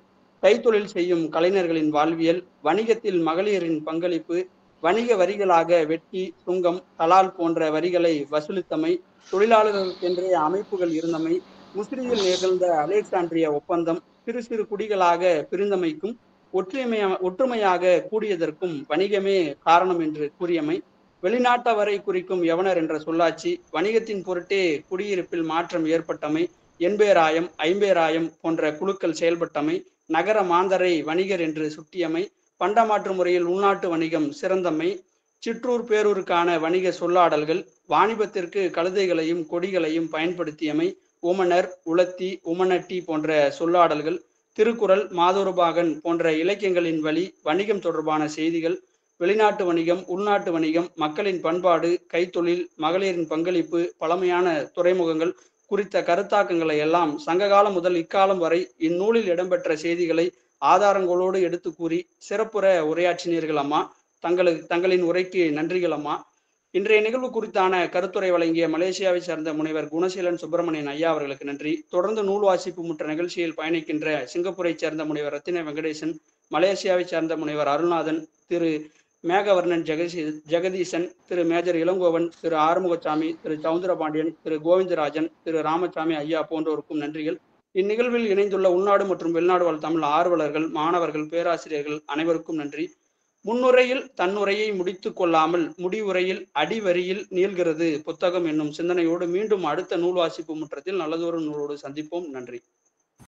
கைத்தொழில் செய்யும் கலைஞர்களின் வாழ்வியல் வணிகத்தில் மகளிரின் பங்களிப்பு வணிக வரிகளாக வெட்டி சுங்கம் தலால் போன்ற வரிகளை வசூலித்தமை தொழிலாளர்களுக்கென்றே அமைப்புகள் இருந்தமை முசிறியில் நிகழ்ந்த அலெக்சாண்ட்ரிய ஒப்பந்தம் சிறு சிறு குடிகளாக பிரிந்தமைக்கும் ஒற்றுமையா ஒற்றுமையாக கூடியதற்கும் வணிகமே காரணம் என்று கூறியமை வெளிநாட்டவரை குறிக்கும் யவனர் என்ற சொல்லாட்சி வணிகத்தின் பொருட்டே குடியிருப்பில் மாற்றம் ஏற்பட்டமை எண்பேராயம் ஐம்பேராயம் போன்ற குழுக்கள் செயல்பட்டமை நகர மாந்தரை வணிகர் என்று சுட்டியமை பண்டமாற்று முறையில் உள்நாட்டு வணிகம் சிறந்தமை சிற்றூர் பேரூருக்கான வணிக சொல்லாடல்கள் வாணிபத்திற்கு கழுதைகளையும் கொடிகளையும் பயன்படுத்தியமை உமனர் உலத்தி உமனட்டி போன்ற சொல்லாடல்கள் திருக்குறள் மாதொருபாகன் போன்ற இலக்கியங்களின் வழி வணிகம் தொடர்பான செய்திகள் வெளிநாட்டு வணிகம் உள்நாட்டு வணிகம் மக்களின் பண்பாடு கைத்தொழில் மகளிரின் பங்களிப்பு பழமையான துறைமுகங்கள் குறித்த கருத்தாக்கங்களை எல்லாம் சங்ககாலம் முதல் இக்காலம் வரை இந்நூலில் இடம்பெற்ற செய்திகளை ஆதாரங்களோடு எடுத்து கூறி சிறப்புற உரையாற்றினீர்கள் அம்மா தங்களுக்கு தங்களின் உரைக்கு நன்றிகள் அம்மா இன்றைய நிகழ்வு குறித்தான கருத்துரை வழங்கிய மலேசியாவை சார்ந்த முனைவர் குணசீலன் சுப்பிரமணியன் ஐயா அவர்களுக்கு நன்றி தொடர்ந்து நூல் வாசிப்பு முற்ற நிகழ்ச்சியில் பயணிக்கின்ற சிங்கப்பூரை சேர்ந்த முனைவர் ரத்தின வெங்கடேசன் மலேசியாவை சார்ந்த முனைவர் அருள்நாதன் திரு மேகவர்ணன் ஜெகசி ஜெகதீசன் திரு மேஜர் இளங்கோவன் திரு ஆறுமுகசாமி திரு சவுந்தரபாண்டியன் திரு கோவிந்தராஜன் திரு ராமசாமி ஐயா போன்றோருக்கும் நன்றிகள் இந்நிகழ்வில் இணைந்துள்ள உள்நாடு மற்றும் வெளிநாடு வாழ் தமிழ் ஆர்வலர்கள் மாணவர்கள் பேராசிரியர்கள் அனைவருக்கும் நன்றி முன்னுரையில் தன்னுரையை முடித்து கொள்ளாமல் முடிவுரையில் அடிவரியில் நீள்கிறது புத்தகம் என்னும் சிந்தனையோடு மீண்டும் அடுத்த நூல் வாசிப்பு முற்றத்தில் நல்லதொரு நூலோடு சந்திப்போம் நன்றி